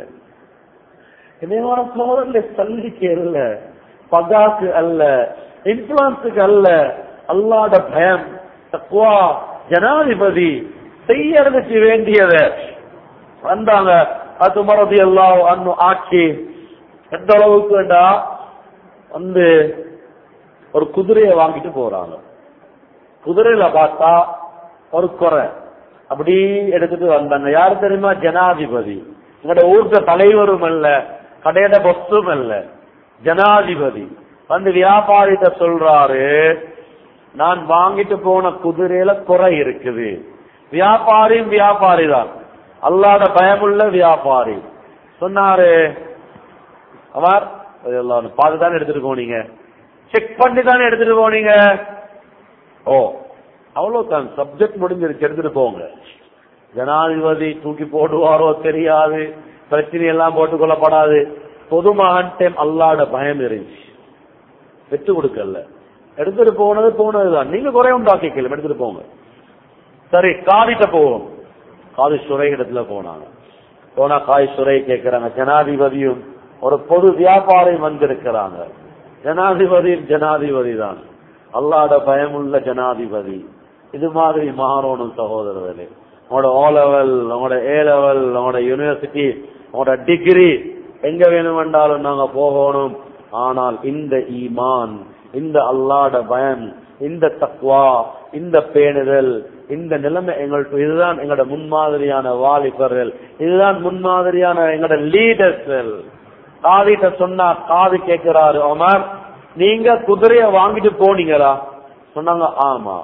இணையமான சோழர்ல சல்லிக்கு அல்ல பகாக்கு அல்ல இன்ஃபுளுன்ஸுக்கு அல்ல அல்லாட பயம் தக்குவா ஜனாதிபதி செய்யறதுக்கு வேண்டியத வந்தாங்க அது மறதி எல்லாம் அன்னு ஆட்சி எந்த அளவுக்கு வேண்டா வந்து ஒரு குதிரையை வாங்கிட்டு போறாங்க குதிரையில பார்த்தா ஒரு குறை அப்படி எடுத்துட்டு வந்தாங்க யாரு தெரியுமா ஜனாதிபதி எங்கட ஊர்த்த தலைவரும் அல்ல கடையிட பொஸ்தும் அல்ல ஜனாதிபதி வந்து வியாபாரிட்ட சொல்றாரு நான் வாங்கிட்டு போன குதிரையில குறை இருக்குது வியாபாரியும் வியாபாரி தான் அல்லாத பயமுள்ள வியாபாரி சொன்னாரு அவர் பார்த்து தானே எடுத்துட்டு போனீங்க செக் பண்ணி தானே எடுத்துட்டு போனீங்க ஓ அவ்வளவுதான் சப்ஜெக்ட் முடிஞ்சிருச்சு எடுத்துட்டு போங்க ஜனாதிபதி தூக்கி போடுவாரோ தெரியாது பிரச்சனை எல்லாம் போட்டுக் கொள்ளப்படாது பொதுமகன் டைம் அல்லாட பயம் இருந்துச்சு விட்டு கொடுக்கல எடுத்துட்டு போனது போனதுதான் நீங்க குறை உண்டாக்கிக்கல எடுத்துட்டு போங்க சரி காதிட்ட போவோம் காதி சுரை இடத்துல போனாங்க போனா காய் சுரை கேட்கிறாங்க ஜனாதிபதியும் ஒரு பொது வியாபாரம் வந்திருக்கிறாங்க ஜனாதிபதியும் ஜனாதிபதி தான் அல்லாட பயமுள்ள ஜனாதிபதி இது மாதிரி மாறணும் சகோதரர்களே உங்களோட ஓ லெவல் உங்களோட ஏ லெவல் உங்களோட யூனிவர்சிட்டி உங்களோட டிகிரி எங்க வேணுமென்றாலும் நாங்க போகணும் ஆனால் இந்த ஈமான் இந்த அல்லாட பயம் இந்த தக்வா இந்த பேணுதல் இந்த நிலைமை எங்களுக்கு இதுதான் எங்களோட முன்மாதிரியான வாலிபர்கள் இதுதான் முன்மாதிரியான எங்களோட லீடர்ஸ்கள் காதிட்ட சொன்னா காது கேட்கிறாரு அமர் நீங்க குதிரைய வாங்கிட்டு போனீங்களா சொன்னாங்க ஆமா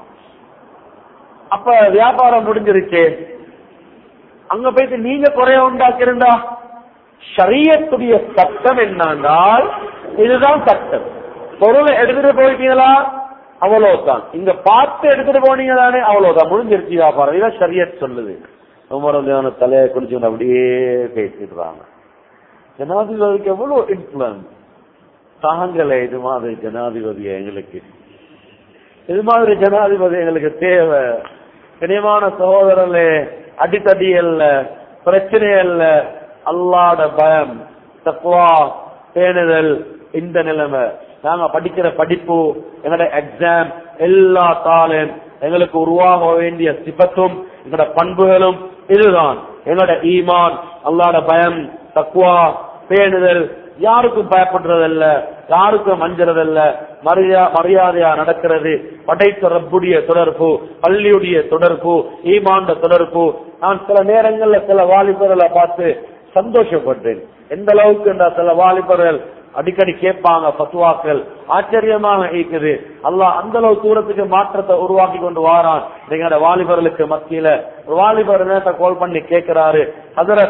அப்ப வியாபாரம் முடிஞ்சிருச்சு அங்க போயிட்டு நீங்க குறைய உண்டாக்கிருந்தா ஷரியத்துடைய சட்டம் என்னன்றால் இதுதான் சட்டம் பொருளை எடுத்துட்டு போயிட்டீங்களா அவ்வளவுதான் இங்க பார்த்து எடுத்துட்டு போனீங்களானே அவ்வளவுதான் முடிஞ்சிருச்சு வியாபாரம் இதான் ஷரியத் சொல்லுது உமரதான தலையை குடிச்சு அப்படியே பேசிடுறாங்க ஜனாதிபதிக்கு எவ்வளவு இன்ஃபுளுன்ஸ் தாங்களே இது மாதிரி ஜனாதிபதி எங்களுக்கு இது மாதிரி ஜனாதிபதி எங்களுக்கு தேவை கனியமான சகோதரர்களே அடித்தடி அல்ல பிரச்சனை அல்ல அல்லாட பயம் தக்குவா பேணுதல் இந்த நிலைமை நாங்க படிக்கிற படிப்பு எங்களோட எக்ஸாம் எல்லா தாளும் எங்களுக்கு உருவாக வேண்டிய சிபத்தும் எங்களோட பண்புகளும் இதுதான் எங்களோட ஈமான் அல்லாட பயம் தக்குவா பேணுதல் யாருக்கும் பயப்படுறதில்ல யாருக்கும் அஞ்சுறதில்ல மரியா மரியாதையா நடக்கிறது படைத்த ரப்புடைய தொடர்பு பள்ளியுடைய தொடர்பு ஈமாண்ட தொடர்பு நான் சில நேரங்கள்ல சில வாலிபர்களை பார்த்து சந்தோஷப்பட்டேன் எந்த அளவுக்கு இந்த சில வாலிபர்கள் அடிக்கடி கேட்பாங்க பத்துவாக்கள் ஆச்சரியமாக இருக்குது அல்லாஹ் அந்த அளவு தூரத்துக்கு மாற்றத்தை உருவாக்கி கொண்டு வாரான் எங்களோட வாலிபர்களுக்கு மத்தியில ஒரு வாலிபர் நேரத்தை கால் பண்ணி கேட்கிறாரு அதுல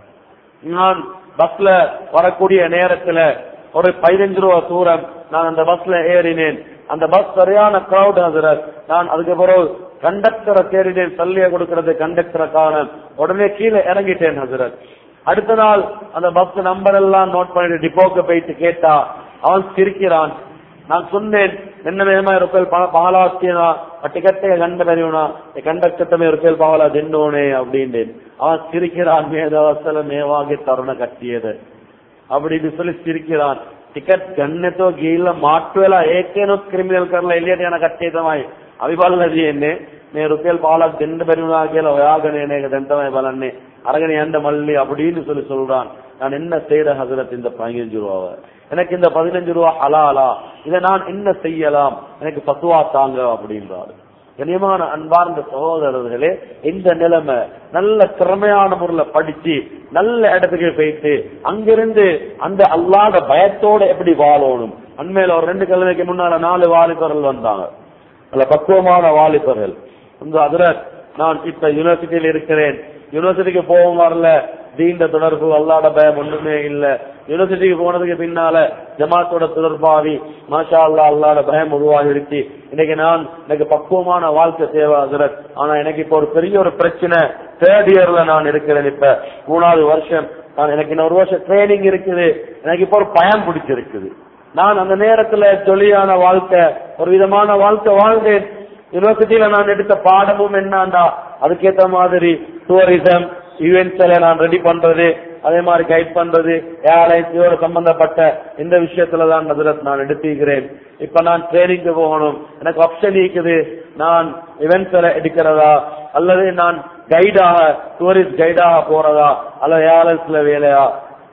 நான் பஸ்ல வரக்கூடிய நேரத்துல ஒரு பதினஞ்சு ரூபா தூரம் நான் அந்த பஸ்ல ஏறினேன் அந்த பஸ் சரியான கிரௌட் ஹசரத் நான் அதுக்கு பிறகு கண்டக்டரை தேடினேன் சல்லிய கொடுக்கறது கண்டக்டரை காண உடனே கீழே இறங்கிட்டேன் ஹசரத் அடுத்த நாள் அந்த பஸ் நம்பர் எல்லாம் நோட் பண்ணிட்டு டிப்போக்கு போயிட்டு கேட்டா அவன் சிரிக்கிறான் நான் சொன்னேன் என்ன வேமா ರೂಪಾಯಿ ಬಹಳ ಆಗ್ತೀನಾ ಟಿಕೆಟ್ ಗಂಡ ಬರೆಯೋಣ ಕಂಡಕ್ಟರ್ ರೂಪಾಯಿ ಬಹಳ தின்னோனே அப்படின்னு அவன் சிரிக்கிறான் மேதவசல மேவாகி தருண கட்டியது அப்படின்னு சொல்லி சிரிக்கிறான் ಟಿಕೆಟ್ ಗಣ್ಣೆತೋ ಗೀಲ ಮಾಟ್ವೆಲ ಏಕೇನೋ ಕ್ರಿಮಿನಲ್ ಕರ್ಲ ಎಲ್ಲಿಯಟ ಕಟ್ಟಿದಮಾಯಿ ಅವಿಬಲ್ಲದಿಯನ್ನೇ నే రూపాయలు పాల తిండ பெருமாகியல ஒயாகனே தண்டமாய் பலன்னே அரகனை அந்த மல்லி அப்படின்னு சொல்லி சொல்றான் நான் என்ன செய்யற ஹசரத் இந்த பதினஞ்சு ரூபாவை எனக்கு இந்த பதினஞ்சு ரூபா ஹலாலா இதை நான் என்ன செய்யலாம் எனக்கு பத்துவா தாங்க அப்படின்றாரு கனியமான அன்பார்ந்த சகோதரர்களே இந்த நிலைமை நல்ல திறமையான முறையில் படிச்சு நல்ல இடத்துக்கு போயிட்டு அங்கிருந்து அந்த அல்லாத பயத்தோட எப்படி வாழணும் அண்மையில ஒரு ரெண்டு கிழமைக்கு முன்னால நாலு வாலிபர்கள் வந்தாங்க நல்ல பக்குவமான வாலிபர்கள் இந்த அதுல நான் இப்ப யூனிவர்சிட்டியில் இருக்கிறேன் யூனிவர்சிட்டிக்கு போகும் வரல தீண்ட தொடர்பு அல்லாட பயம் ஒண்ணுமே இல்ல யூனிவர்சிட்டிக்கு போனதுக்கு பின்னால ஜமாத்தோட தொடர்பாவி மாஷா அல்லா அல்லாட பயம் உருவாகிருச்சு இன்னைக்கு நான் எனக்கு பக்குவமான வாழ்க்கை தேவை ஹசரத் ஆனா எனக்கு இப்ப ஒரு பெரிய ஒரு பிரச்சனை தேர்ட் இயர்ல நான் இருக்கிறேன் இப்ப மூணாவது வருஷம் நான் எனக்கு இன்னும் ஒரு வருஷம் ட்ரைனிங் இருக்குது எனக்கு இப்ப ஒரு பயம் பிடிச்சிருக்குது நான் அந்த நேரத்துல ஜொலியான வாழ்க்கை ஒரு விதமான வாழ்க்கை வாழ்ந்தேன் யூனிவர்சிட்டியில நான் எடுத்த பாடமும் என்னண்டா அதுக்கேத்த மாதிரி டூரிசம் ஈவெண்ட்ஸ்ல நான் ரெடி பண்றது அதே மாதிரி கைட் பண்றது ஏர்லைன்ஸோட சம்பந்தப்பட்ட இந்த விஷயத்துல தான் ஹசரத் நான் எடுத்துக்கிறேன் இப்ப நான் ட்ரைனிங்க்கு போகணும் எனக்கு ஆப்ஷன் இருக்குது நான் இவெண்ட்ஸ்ல எடுக்கிறதா அல்லது நான் கைடாக டூரிஸ்ட் கைடாக போறதா அல்லது ஏர்லைன்ஸ்ல வேலையா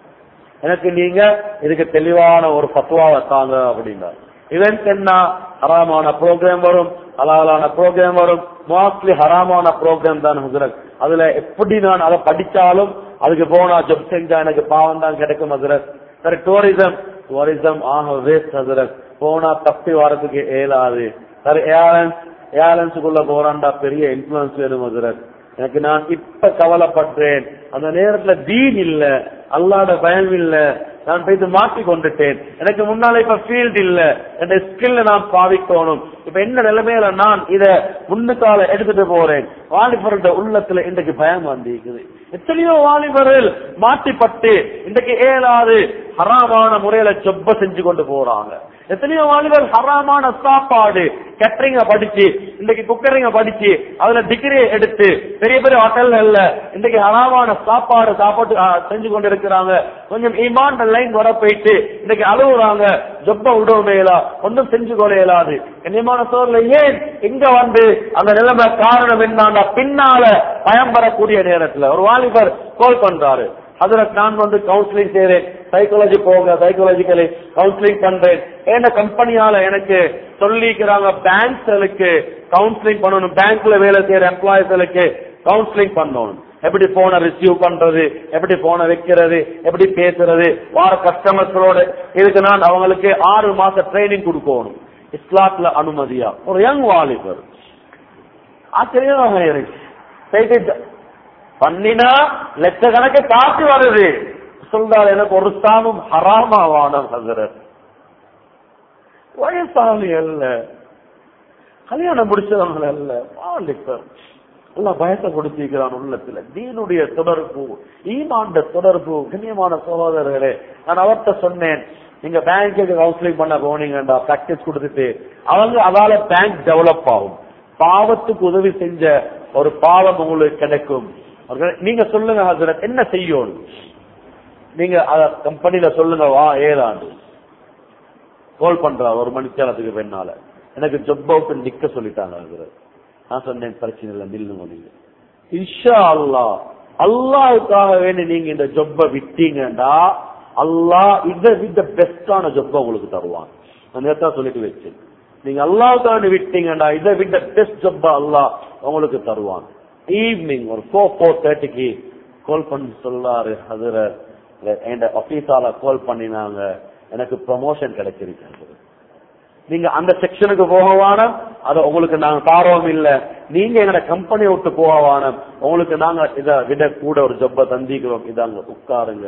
எனக்கு நீங்க இதுக்கு தெளிவான ஒரு பத்துவாவை தாங்க அப்படின்னா இவெண்ட் என்ன ஹராமான ப்ரோக்ராம் வரும் ஹலாலான ப்ரோக்ராம் வரும் மோஸ்ட்லி ஹராமான ப்ரோக்ராம் தான் ஹசரத் அதுல எப்படி நான் அதை படிச்சாலும் அதுக்கு போனா ஜப் செஞ்சா எனக்கு பாவம் தான் கிடைக்கும் ஹசரத் சரி டூரிசம் டூரிசம் ஆக வேஸ்ட் ஹசரத் போனா தப்பி வரதுக்கு இயலாது சரி ஏர்லைன்ஸ் ஏர்லைன்ஸுக்குள்ள போறான்டா பெரிய இன்ஃபுளுன்ஸ் வேணும் ஹசரத் எனக்கு நான் இப்ப கவலைப்படுறேன் அந்த நேரத்துல தீன் இல்ல அல்லாட பயம் இல்ல நான் போய் மாற்றி கொண்டுட்டேன் எனக்கு முன்னால இப்ப ஃபீல்ட் இல்ல என் ஸ்கில்ல நான் பாவிக்கணும் இப்ப என்ன நிலைமையில நான் இத முன்னுக்கால எடுத்துட்டு போறேன் வாலிபருடைய உள்ளத்துல இன்றைக்கு பயம் வந்திருக்குது எத்தனையோ வாலிபர்கள் மாட்டிப்பட்டு இன்றைக்கு ஏழாவது ஹராமான முறையில சொப்ப செஞ்சு கொண்டு போறாங்க எத்தனையோ வாலிபர் ஹராமான சாப்பாடு கேட்டரிங்க படிச்சு இன்னைக்கு குக்கரிங்க படிச்சு அதுல டிகிரி எடுத்து பெரிய பெரிய ஹோட்டல்கள்ல இன்னைக்கு ஹராமான சாப்பாடு சாப்பாட்டு ஆ, செஞ்சு கொண்டு இருக்கிறாங்க கொஞ்சம் ஈமான் லைன் வர போயிட்டு இன்னைக்கு அழுகுறாங்க ஜொப்ப விடவுமேலா ஒன்றும் செஞ்சு கொள்ள இயலாது கண்ணியமான சோர்ல ஏன் இங்க வந்து அந்த நிலைமை காரணம் என்னன்னா பின்னால பயம் வரக்கூடிய நேரத்துல ஒரு வாலிபர் கால் பண்றாரு அதுல நான் வந்து கவுன்சிலிங் செய்றேன் சைக்காலஜி போக சைக்காலஜிக்கலி கவுன்சிலிங் பண்றேன் ஏன்னா கம்பெனியால எனக்கு சொல்லிக்கிறாங்க பேங்க்ஸ்களுக்கு கவுன்சிலிங் பண்ணணும் பேங்க்ல வேலை செய்யற எம்ப்ளாயிஸ்களுக்கு கவுன்சிலிங் பண்ணணும் எப்படி போன ரிசீவ் பண்றது எப்படி போன வைக்கிறது எப்படி பேசுறது வார கஸ்டமர்ஸோட இதுக்கு நான் அவங்களுக்கு ஆறு மாச ட்ரைனிங் கொடுக்கணும் இஸ்லாத்துல அனுமதியா ஒரு யங் வாலிபர் ஆச்சரியமாக இருக்கு போயிட்டு பண்ணினா லட்சக்கணக்கு காசு வருது சொல்றாரு எனக்கு ஒரு ஸ்தானம் ஹராமாவான ஹசரத் வயசாளி அல்ல கல்யாணம் முடிச்சவங்க அல்ல வாலிபர் எல்லாம் பயத்தை கொடுத்திருக்கிறான் உள்ளத்துல தீனுடைய தொடர்பு ஈமாண்ட தொடர்பு கண்ணியமான சகோதரர்களே நான் அவர்கிட்ட சொன்னேன் நீங்க பேங்க்கு கவுன்சிலிங் பண்ண போனீங்கடா பிராக்டிஸ் கொடுத்துட்டு அவங்க அதால பேங்க் டெவலப் ஆகும் பாவத்துக்கு உதவி செஞ்ச ஒரு பாவம் உங்களுக்கு கிடைக்கும் அவர்கள் நீங்க சொல்லுங்க ஹசரத் என்ன செய்யணும் நீங்க அத கம்பெனில சொல்லுங்க வா ஏழாண்டு கால் பண்றா ஒரு மணிக்காலத்துக்கு பின்னால எனக்கு ஜப் அவுட் நிக்க சொல்லிட்டாங்க ஹசரத் நான் சொன்னேன் பிரச்சனை இல்லை நில்லுங்க நீங்க இன்ஷா அல்லா அல்லாவுக்காக வேண்டி நீங்க இந்த ஜொப்ப விட்டீங்கன்னா அல்லாஹ் இதை விட பெஸ்டான ஜொப்ப உங்களுக்கு தருவான் நான் நேரத்தா சொல்லிட்டு வச்சேன் நீங்க அல்லாஹ் விட்டீங்கடா இதை விட பெஸ்ட் ஜொப்பா அல்லாஹ் உங்களுக்கு தருவான் ஈவினிங் ஒரு ஃபோர் ஃபோர் தேர்ட்டிக்கு கால் பண்ணி சொல்லாரு அதுல என் ஆபீஸால கால் பண்ணினாங்க எனக்கு ப்ரமோஷன் கிடைச்சிருக்கு நீங்க அந்த செக்ஷனுக்கு போகவான அதை உங்களுக்கு நாங்க தாரோம் இல்ல நீங்க எங்களோட கம்பெனி விட்டு போகவான உங்களுக்கு நாங்க இத விட கூட ஒரு ஜப்ப தந்திக்கிறோம் இதாங்க உட்காருங்க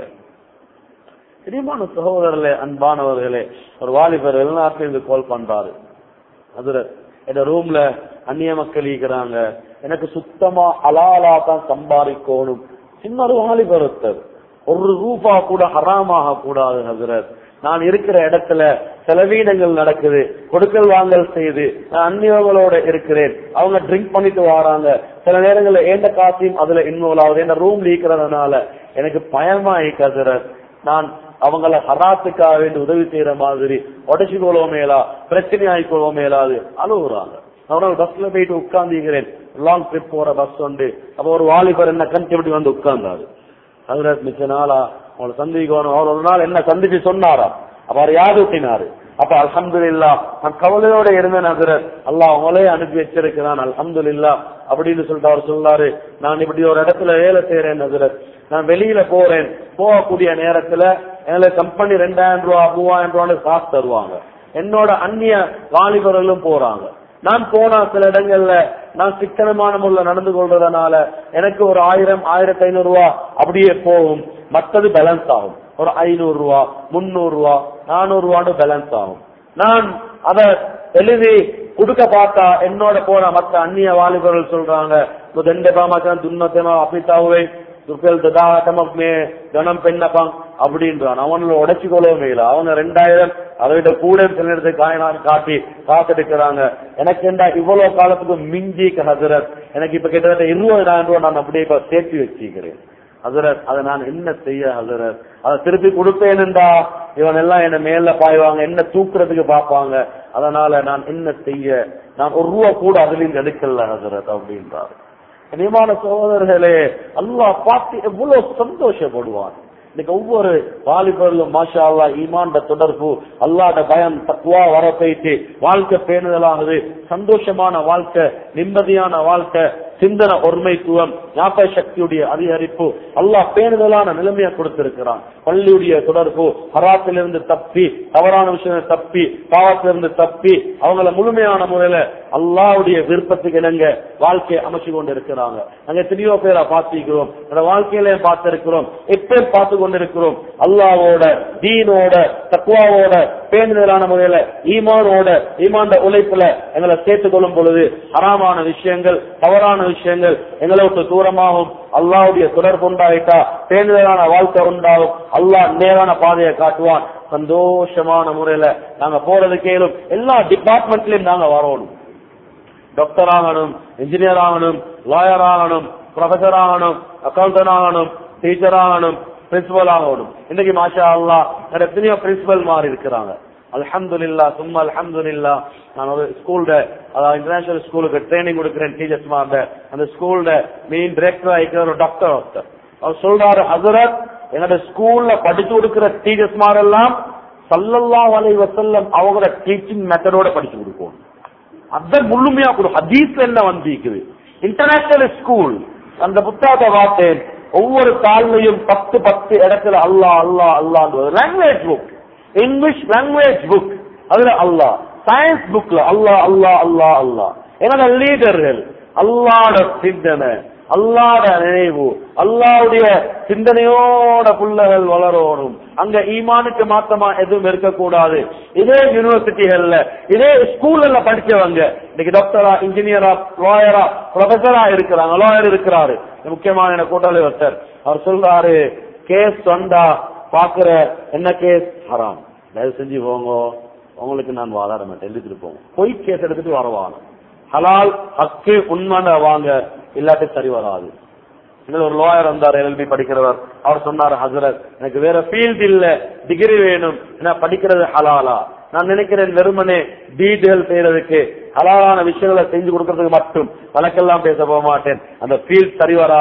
தெரியுமான சகோதரர்களே அன்பானவர்களே ஒரு வாலிபர் வெளிநாட்டிலிருந்து கால் பண்றாரு அதுல என் ரூம்ல அந்நிய மக்கள் இருக்கிறாங்க எனக்கு சுத்தமா அலாலா தான் சம்பாதிக்கணும் சின்ன ஒரு வாலிபர் ஒருத்தர் ஒரு ரூபா கூட ஹராமாக கூடாது ஹசரத் நான் இருக்கிற இடத்துல செலவீனங்கள் நடக்குது கொடுக்கல் வாங்கல் செய்து நான் அந்நியவங்களோட இருக்கிறேன் அவங்க ட்ரிங்க் பண்ணிட்டு வராங்க சில நேரங்கள்ல ஏண்ட காசையும் அதுல இன்வால்வ் ஆகுது என்ன ரூம் இருக்கிறதுனால எனக்கு பயமா இருக்கிற நான் அவங்கள ஹராத்துக்காக வேண்டி உதவி செய்யற மாதிரி உடச்சு கொள்வோம் மேலா பிரச்சனை ஆகிக்கொள்வோம் மேலாது அழுகுறாங்க அவரோட பஸ்ல போயிட்டு உட்கார்ந்துக்கிறேன் லாங் ட்ரிப் போற பஸ் உண்டு அப்ப ஒரு வாலிபர் என்ன கண்டுபிடி வந்து உட்கார்ந்தாரு அதுல மிச்ச நாளா அவங்களை சந்திக்கணும் அவர் ஒரு நாள் என்ன சந்திச்சு சொன்னாரா அப்ப அவர் யார் ஊட்டினாரு அப்ப அல்ஹம்துலில்லா நான் கவலையோட இருந்தேன் நகரர் அல்லாஹ் அவங்களே அனுப்பி வச்சிருக்கிறான் அல்ஹம்துலில்லா அப்படின்னு சொல்லிட்டு அவர் சொன்னாரு நான் இப்படி ஒரு இடத்துல வேலை செய்யறேன் நகரர் நான் வெளியில போறேன் போகக்கூடிய நேரத்துல எங்களுக்கு கம்பெனி ரெண்டாயிரம் ரூபா மூவாயிரம் ரூபான்னு காசு தருவாங்க என்னோட அந்நிய வாலிபர்களும் போறாங்க நான் போனா சில இடங்கள்ல நான் சிக்கனமான முறையில் நடந்து கொள்றதுனால எனக்கு ஒரு ஆயிரம் ஆயிரத்தி ஐநூறு ரூபா அப்படியே போகும் மற்றது பேலன்ஸ் ஆகும் ஒரு ஐநூறு ரூபா முன்னூறு ரூபா நானூறு ரூபான்னு பேலன்ஸ் ஆகும் நான் அத எழுதி கொடுக்க பார்த்தா என்னோட போன மற்ற அந்நிய வாலிபர்கள் சொல்றாங்க ரெண்டு பாமாச்சான் துன்னத்தமா அப்பித்தாவே துர்கல் ததாட்டமக் மே கணம் பெண்ணப்பாங் அப்படின்றான் அவங்கள உடைச்சு கொள்ளவே இல்லை அவங்க ரெண்டாயிரம் அதை விட கூட சில நேரத்துக்கு காயினான் காட்டி காசு எடுக்கிறாங்க எனக்கு என்ன இவ்வளவு காலத்துக்கு மிஞ்சி ஹசரத் எனக்கு இப்ப கிட்டத்தட்ட இருபதாயிரம் ரூபாய் நான் அப்படியே இப்ப சேர்த்து வச்சுக்கிறேன் ஹசரத் அதை நான் என்ன செய்ய ஹசரத் அதை திருப்பி கொடுப்பேன்டா இவன் எல்லாம் என்ன மேல பாய்வாங்க என்ன தூக்குறதுக்கு பாப்பாங்க அதனால நான் என்ன செய்ய நான் ஒரு ரூபா கூட அதுலயும் எடுக்கல ஹசரத் அப்படின்றார் கனியமான சகோதரர்களே அல்லாஹ் பார்த்து எவ்வளவு சந்தோஷப்படுவான் இன்னைக்கு ஒவ்வொரு வாலிபர்களும் மாஷா அல்லா ஈமாண்ட தொடர்பு அல்லாட பயம் தக்குவா வர போயிட்டு வாழ்க்கை பேணுதலாகுது சந்தோஷமான வாழ்க்கை நிம்மதியான வாழ்க்கை சிந்தன ஒருமைத்துவம் ஞாபக சக்தியுடைய அதிகரிப்பு அல்லாஹ் பேணுதலான நிலைமையை கொடுத்திருக்கிறான் பள்ளியுடைய தொடர்பு ஹராத்திலிருந்து தப்பி தவறான விஷயம் தப்பி பாவத்திலிருந்து தப்பி அவங்கள முழுமையான முறையில அல்லாவுடைய விருப்பத்துக்கு இணங்க வாழ்க்கையை அமைச்சு கொண்டு இருக்கிறாங்க நாங்க எத்தனையோ பேரை பார்த்திருக்கிறோம் அந்த வாழ்க்கையில பார்த்திருக்கிறோம் எப்பயும் பார்த்து கொண்டிருக்கிறோம் அல்லாவோட தீனோட தக்குவாவோட பேணுதலான முறையில ஈமானோட ஈமாண்ட உழைப்புல எங்களை சேர்த்துக் கொள்ளும் பொழுது ஹராமான விஷயங்கள் தவறான விஷயங்கள் எங்களை விட்டு தூரமாகும் அல்லாவுடைய தொடர்பு உண்டாயிட்டா பேணுதலான வாழ்க்கை உண்டாகும் அல்லாஹ் நேரான பாதையை காட்டுவான் சந்தோஷமான முறையில நாங்க போறது கேளும் எல்லா டிபார்ட்மெண்ட்லயும் நாங்க வரணும் டாக்டர் ஆகணும் இன்ஜினியர் ஆகணும் லாயர் ஆகணும் ப்ரொஃபசர் ஆகணும் அக்கௌண்டன்ட் ஆகணும் டீச்சர் ஆகணும் பிரின்சிபல் ஆகணும் இன்னைக்கு மாஷா அல்லா எத்தனையோ பிரின்சிபல் மாறி இருக்கிறாங்க அல்ஹம்துலில்லா சும்மா அல்ஹம்துலில்லா நான் ஒரு ஸ்கூல்ல அதாவது இன்டர்நேஷனல் ஸ்கூலுக்கு ட்ரைனிங் கொடுக்கிறேன் டீச்சர்ஸ் மார்ட அந்த ஸ்கூல்ல மெயின் டிரெக்டர் ஆகிக்கிற ஒரு டாக்டர் ஒருத்தர் அவர் சொல்றாரு ஹசரத் என்னோட ஸ்கூல்ல படிச்சு கொடுக்கிற டீச்சர்ஸ் மாரெல்லாம் சல்லல்லா அலை வசல்லம் அவங்களோட டீச்சிங் மெத்தடோட படிச்சு கொடுப்போம் அதான் முழுமையா கொடு ஹதீஸ்ல என்ன வந்திருக்குது இன்டர்நேஷனல் ஸ்கூல் அந்த புத்தகத்தை பார்த்தேன் ஒவ்வொரு தாள்லையும் பத்து பத்து இடத்துல அல்லா அல்லா அல்லான்னு language book English language book அதுல அல்லாஹ் சயின்ஸ் புக்ல அல்லா அல்லா அல்லா அல்லா என்னோட லீடர்கள் அல்லாட சிந்தனை அல்லாட நினைவு அல்லாவுடைய சிந்தனையோட புள்ளகள் வளரணும் அங்க ஈமானுக்கு மாத்தமா எதுவும் இருக்கக்கூடாது இதே யூனிவர்சிட்டிகள்ல இதே ஸ்கூல்ல படிச்சவங்க இன்னைக்கு டாக்டரா இன்ஜினியரா லாயரா ப்ரொஃபஸரா இருக்கிறாங்க லாயர் இருக்கிறாரு முக்கியமான என்ன கூட்டாளி ஒருத்தர் அவர் சொல்றாரு கேஸ் வந்தா பாக்குற என்ன கேஸ் ஹராம் தயவு செஞ்சு போங்க உங்களுக்கு நான் வாதாட மாட்டேன் எழுதிட்டு போங்க பொய் கேஸ் எடுத்துட்டு வரவாங்க ஹலால் ஹக்கு உண்மையான வாங்க இல்லாட்டி சரி வராது இதுல ஒரு லோயர் வந்தார் எல்பி படிக்கிறவர் அவர் சொன்னார் ஹசரத் எனக்கு வேற ஃபீல்ட் இல்ல டிகிரி வேணும் என்ன படிக்கிறது ஹலாலா நான் நினைக்கிறேன் வெறுமனே டீட்டெயில் செய்யறதுக்கு ஹலாலான விஷயங்களை செஞ்சு கொடுக்கறதுக்கு மட்டும் வழக்கெல்லாம் பேச போக மாட்டேன் அந்த ஃபீல்ட் சரி வராது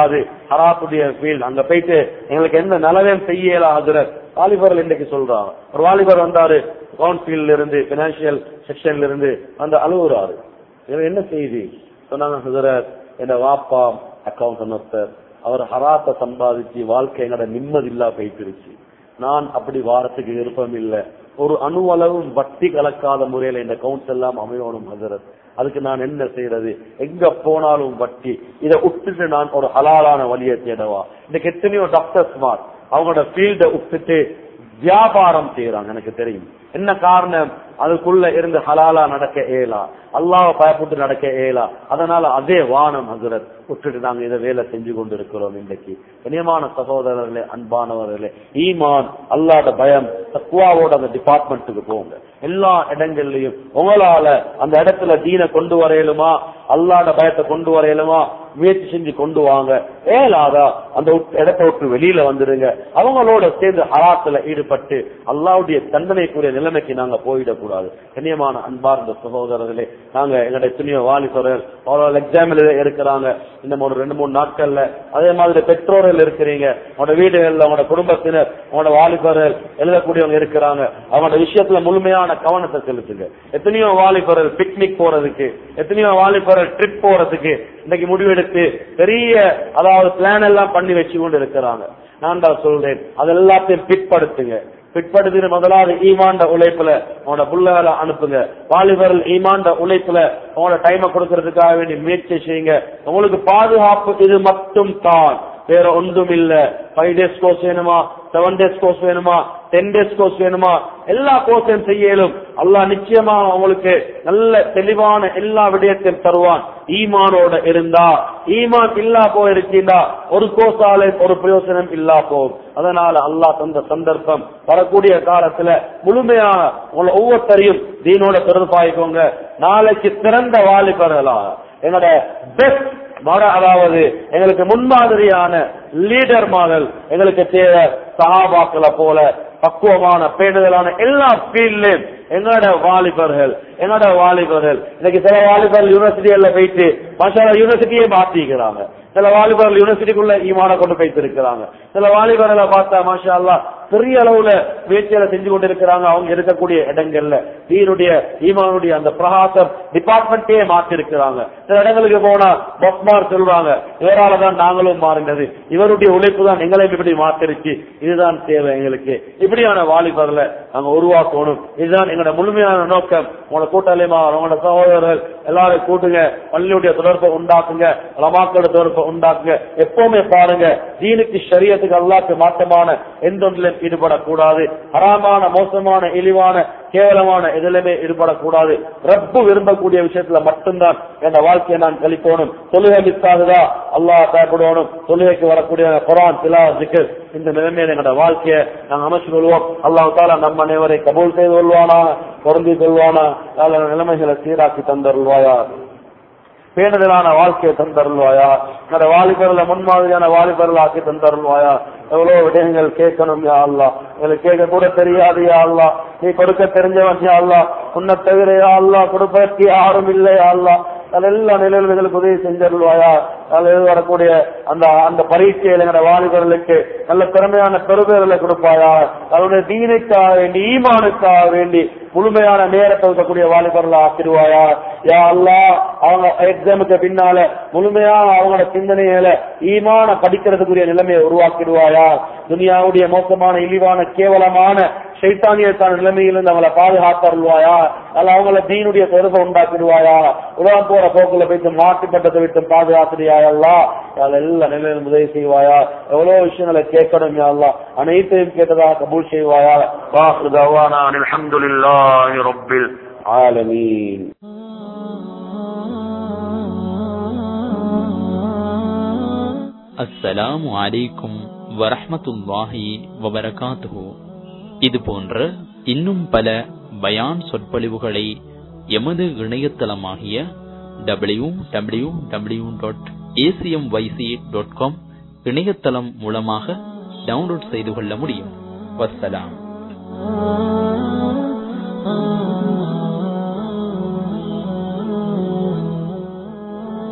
ஹராத்துடைய ஃபீல்ட் அங்க போயிட்டு எங்களுக்கு எந்த நிலவையும் செய்யல ஹசரத் வாலிபர்கள் இன்னைக்கு சொல்றாங்க ஒரு வாலிபர் வந்தாரு கவுன்சில இருந்து பினான்சியல் செக்ஷன்ல இருந்து அந்த அலுவறாரு இவர் என்ன செய்தி சொன்னாங்க ஹசரத் என் வாப்பா அக்கௌண்ட் ஒருத்தர் அவர் ஹராத்த சம்பாதிச்சு வாழ்க்கை எங்கட நிம்மதி இல்லா போயிட்டுருச்சு நான் அப்படி வாரத்துக்கு விருப்பம் இல்ல ஒரு அணுவளவும் வட்டி கலக்காத முறையில இந்த கவுன்ஸ் எல்லாம் அமையணும் ஹசரத் அதுக்கு நான் என்ன செய்யறது எங்க போனாலும் வட்டி இதை விட்டுட்டு நான் ஒரு ஹலாலான வழியை தேடவா இன்னைக்கு எத்தனையோ டாக்டர் ஸ்மார்ட் அவங்களோட ஃபீல்ட விட்டுட்டு வியாபாரம் செய்யறாங்க எனக்கு தெரியும் என்ன காரணம் அதுக்குள்ள இருந்து ஹலாலா நடக்க இயலா அல்லாஹ் பயப்பட்டு நடக்க இயலா அதனால அதே வானம் ஹசரத் விட்டுட்டு நாங்க இதை வேலை செஞ்சு கொண்டு இருக்கிறோம் இன்றைக்கு கனியமான சகோதரர்களே அன்பானவர்களே ஈமான் அல்லாட பயம் தக்குவாவோட அந்த டிபார்ட்மெண்ட்டுக்கு போங்க எல்லா இடங்கள்லயும் உங்களால அந்த இடத்துல தீன கொண்டு வரையலுமா அல்லாட பயத்தை கொண்டு வரையலுமா முயற்சி செஞ்சு கொண்டு வாங்க ஏலாதா அந்த உட்- இடத்தை விட்டு வெளியில வந்துருங்க அவங்களோட சேர்ந்து ஹராத்துல ஈடுபட்டு அல்லாவுடைய தண்டனைக்குரிய நிலைமைக்கு நாங்க போயிடக்கூடாது கண்ணியமான அன்பார்ந்த சகோதரர்களே நாங்க எங்களோட எத்தனையோ வாலிபர்கள் அவ்வளவு எக்ஸாமில் இருக்கிறாங்க இன்னும் ஒரு ரெண்டு மூணு நாட்கள்ல அதே மாதிரி பெற்றோர்கள் இருக்கிறீங்க உங்களோட வீடுகள்ல உங்களோட குடும்பத்தினர் உங்களோட வாலிபர்கள் எழுதக்கூடியவங்க இருக்கிறாங்க அவங்களோட விஷயத்துல முழுமையான கவனத்தை செலுத்துங்க எத்தனையோ வாலிபர்கள் பிக்னிக் போறதுக்கு எத்தனையோ வாலிபர்கள் ட்ரிப் போறதுக்கு இன்னைக்கு முடிவெடுத்து பெரிய அதாவது பிளான் எல்லாம் பண்ணி வச்சு கொண்டு இருக்கிறாங்க நான் தான் சொல்றேன் அது எல்லாத்தையும் பிற்படுத்துங்க பிற்படுத்தின முதலாவது ஈமாண்ட உழைப்புல உங்களோட புள்ளகளை அனுப்புங்க வாலிபர்கள் ஈமாண்ட உழைப்புல உங்களோட டைமை கொடுக்கறதுக்காக வேண்டி முயற்சி செய்யுங்க உங்களுக்கு பாதுகாப்பு இது மட்டும் தான் வேற ஒன்றும் இல்ல ஃபைவ் டேஸ் கோர்ஸ் வேணுமா செவன் டேஸ் கோர்ஸ் வேணுமா டென் டேஸ் கோர்ஸ் வேணுமா எல்லா கோர்ஸையும் செய்யலும் அல்லாஹ் நிச்சயமா உங்களுக்கு நல்ல தெளிவான எல்லா விடயத்தையும் தருவான் ஈமானோட இருந்தா ஈமான் இல்லா போயிருக்கீண்டா ஒரு கோர்ஸால ஒரு பிரயோசனம் இல்லா போகும் அதனால அல்லாஹ் தந்த சந்தர்ப்பம் வரக்கூடிய காலத்துல முழுமையான உங்களை ஒவ்வொருத்தரையும் தீனோட தொடர்பாயிக்கோங்க நாளைக்கு சிறந்த வாலிபர்களா என்னோட பெஸ்ட் மர அதாவது எங்களுக்கு முன்மாதிரியான லீடர் மாடல் எங்களுக்கு தேவை சகாபாக்களை போல பக்குவமான பேணுதலான எல்லா ஃபீல்ட்லயும் எங்களோட வாலிபர்கள் என்னோட வாலிபர்கள் இன்னைக்கு சில வாலிபர்கள் யூனிவர்சிட்டிகள்ல போயிட்டு மசாலா யூனிவர்சிட்டியே மாத்திக்கிறாங்க சில வாலிபர்கள் யூனிவர்சிட்டிக்குள்ள ஈமான கொண்டு போயிட்டு இருக்கிறாங்க சில வாலிபர்களை பார்த்தா மாஷா அல்லாஹ் பெரிய அளவுல முயற்சியில செஞ்சு கொண்டு இருக்கிறாங்க அவங்க இருக்கக்கூடிய இடங்கள்ல தீனுடைய ஈமானுடைய அந்த பிரகாசம் டிபார்ட்மெண்டே மாத்தி இருக்கிறாங்க சில இடங்களுக்கு போனா பொக்மார் சொல்றாங்க இவரால தான் நாங்களும் மாறினது இவருடைய உழைப்பு தான் எங்களையும் இப்படி மாத்திருச்சு இதுதான் தேவை எங்களுக்கு இப்படியான வாலிபர்களை நாங்க உருவாக்கணும் இதுதான் எங்களோட முழுமையான நோக்கம் உங்களோட கூட்டாளிமா உங்களோட சகோதரர்கள் எல்லாரும் கூட்டுங்க பள்ளியுடைய தொடர்பை உண்டாக்குங்க லமாக்களோட தொடர்பை உண்டாக்குங்க எப்பவுமே பாருங்க தீனுக்கு சரியத்துக்கு அல்லாக்கு மாற்றமான எந்த ஒன்றிலும் ஈடுபடக்கூடாது ஹராமான மோசமான இழிவான கேவலமான எதிலுமே ஈடுபடக்கூடாது ரப்பு விரும்பக்கூடிய விஷயத்துல மட்டும்தான் என் வாழ்க்கையை நான் கழிக்கணும் தொழுகை மிஸ்ஸாகுதா அல்லாஹ் பயப்படணும் தொழுகைக்கு வரக்கூடிய குரான் திலா ஜிக்கர் இந்த நிலைமையில எங்களோட வாழ்க்கையை நாங்கள் அமைச்சு கொள்வோம் அல்லாஹ் தாலா நம்ம அனைவரை கபூல் செய்து கொள்வானா பொருந்தி கொள்வானா நல்ல நிலைமைகளை சீராக்கி தந்தருள்வாயா பேணுதலான வாழ்க்கையை தந்தருள்வாயா என்னோட வாலிபர்ல முன்மாதிரியான வாலிபர்கள் ஆக்கி தந்தருள்வாயா எவ்வளவு விடயங்கள் கேட்கணும் யா அல்லா எங்களுக்கு கேட்க கூட தெரியாது யா அல்லா நீ கொடுக்க தெரிஞ்சவன் யா அல்லா உன்னை தவிர யா அல்லா கொடுப்பதற்கு யாரும் இல்லை யா அல்லா எல்லா நிலைகளுக்கு உதவி செஞ்சருள்வாயா அதில் வரக்கூடிய அந்த அந்த பரீட்சையில் எங்களோட வாலிபர்களுக்கு நல்ல திறமையான பெருமைகளை கொடுப்பாயா அவருடைய தீனுக்காக வேண்டி ஈமானுக்காக வேண்டி முழுமையான நேரத்தை இருக்கக்கூடிய வாலிபர்களை ஆக்கிடுவாயா யா அல்லா அவங்க எக்ஸாமுக்கு பின்னால முழுமையா அவங்களோட சிந்தனைகளை ஈமான படிக்கிறதுக்குரிய நிலைமையை உருவாக்கிடுவாயா துனியாவுடைய மோசமான இழிவான கேவலமான சைத்தானியத்தான நிலைமையிலிருந்து அவங்களை பாதுகாத்தருள்வாயா அல்ல அவங்கள தீனுடைய தொடர்பை உண்டாக்கிடுவாயா உலகம் போற போக்குல போயிட்டு மாட்டுப்பட்டத்தை விட்டு பாதுகாத்துறியாயல்லா எல்லா நிலையிலும் உதவி செய்வாயா எவ்வளவு விஷயங்களை கேட்கணும் யாழ்லா அனைத்தையும் கேட்டதா கபூல் செய்வாயா வாஹு தவானா அல்ஹம்துலில்லாஹி ரப்பில் ஆலமீன் அஸ்ஸலாமு அலைக்கும் வரஹ்மத்துல்லாஹி வபரகாத்துஹு இது போன்ற இன்னும் பல பயான் சொற்பொழிவுகளை எமது இணையதளமாகிய W W W dot ACM YC dot com இணையதளம் மூலமாக டவுன்லோட் செய்து கொள்ள முடியும் வஸ்ஸலாம்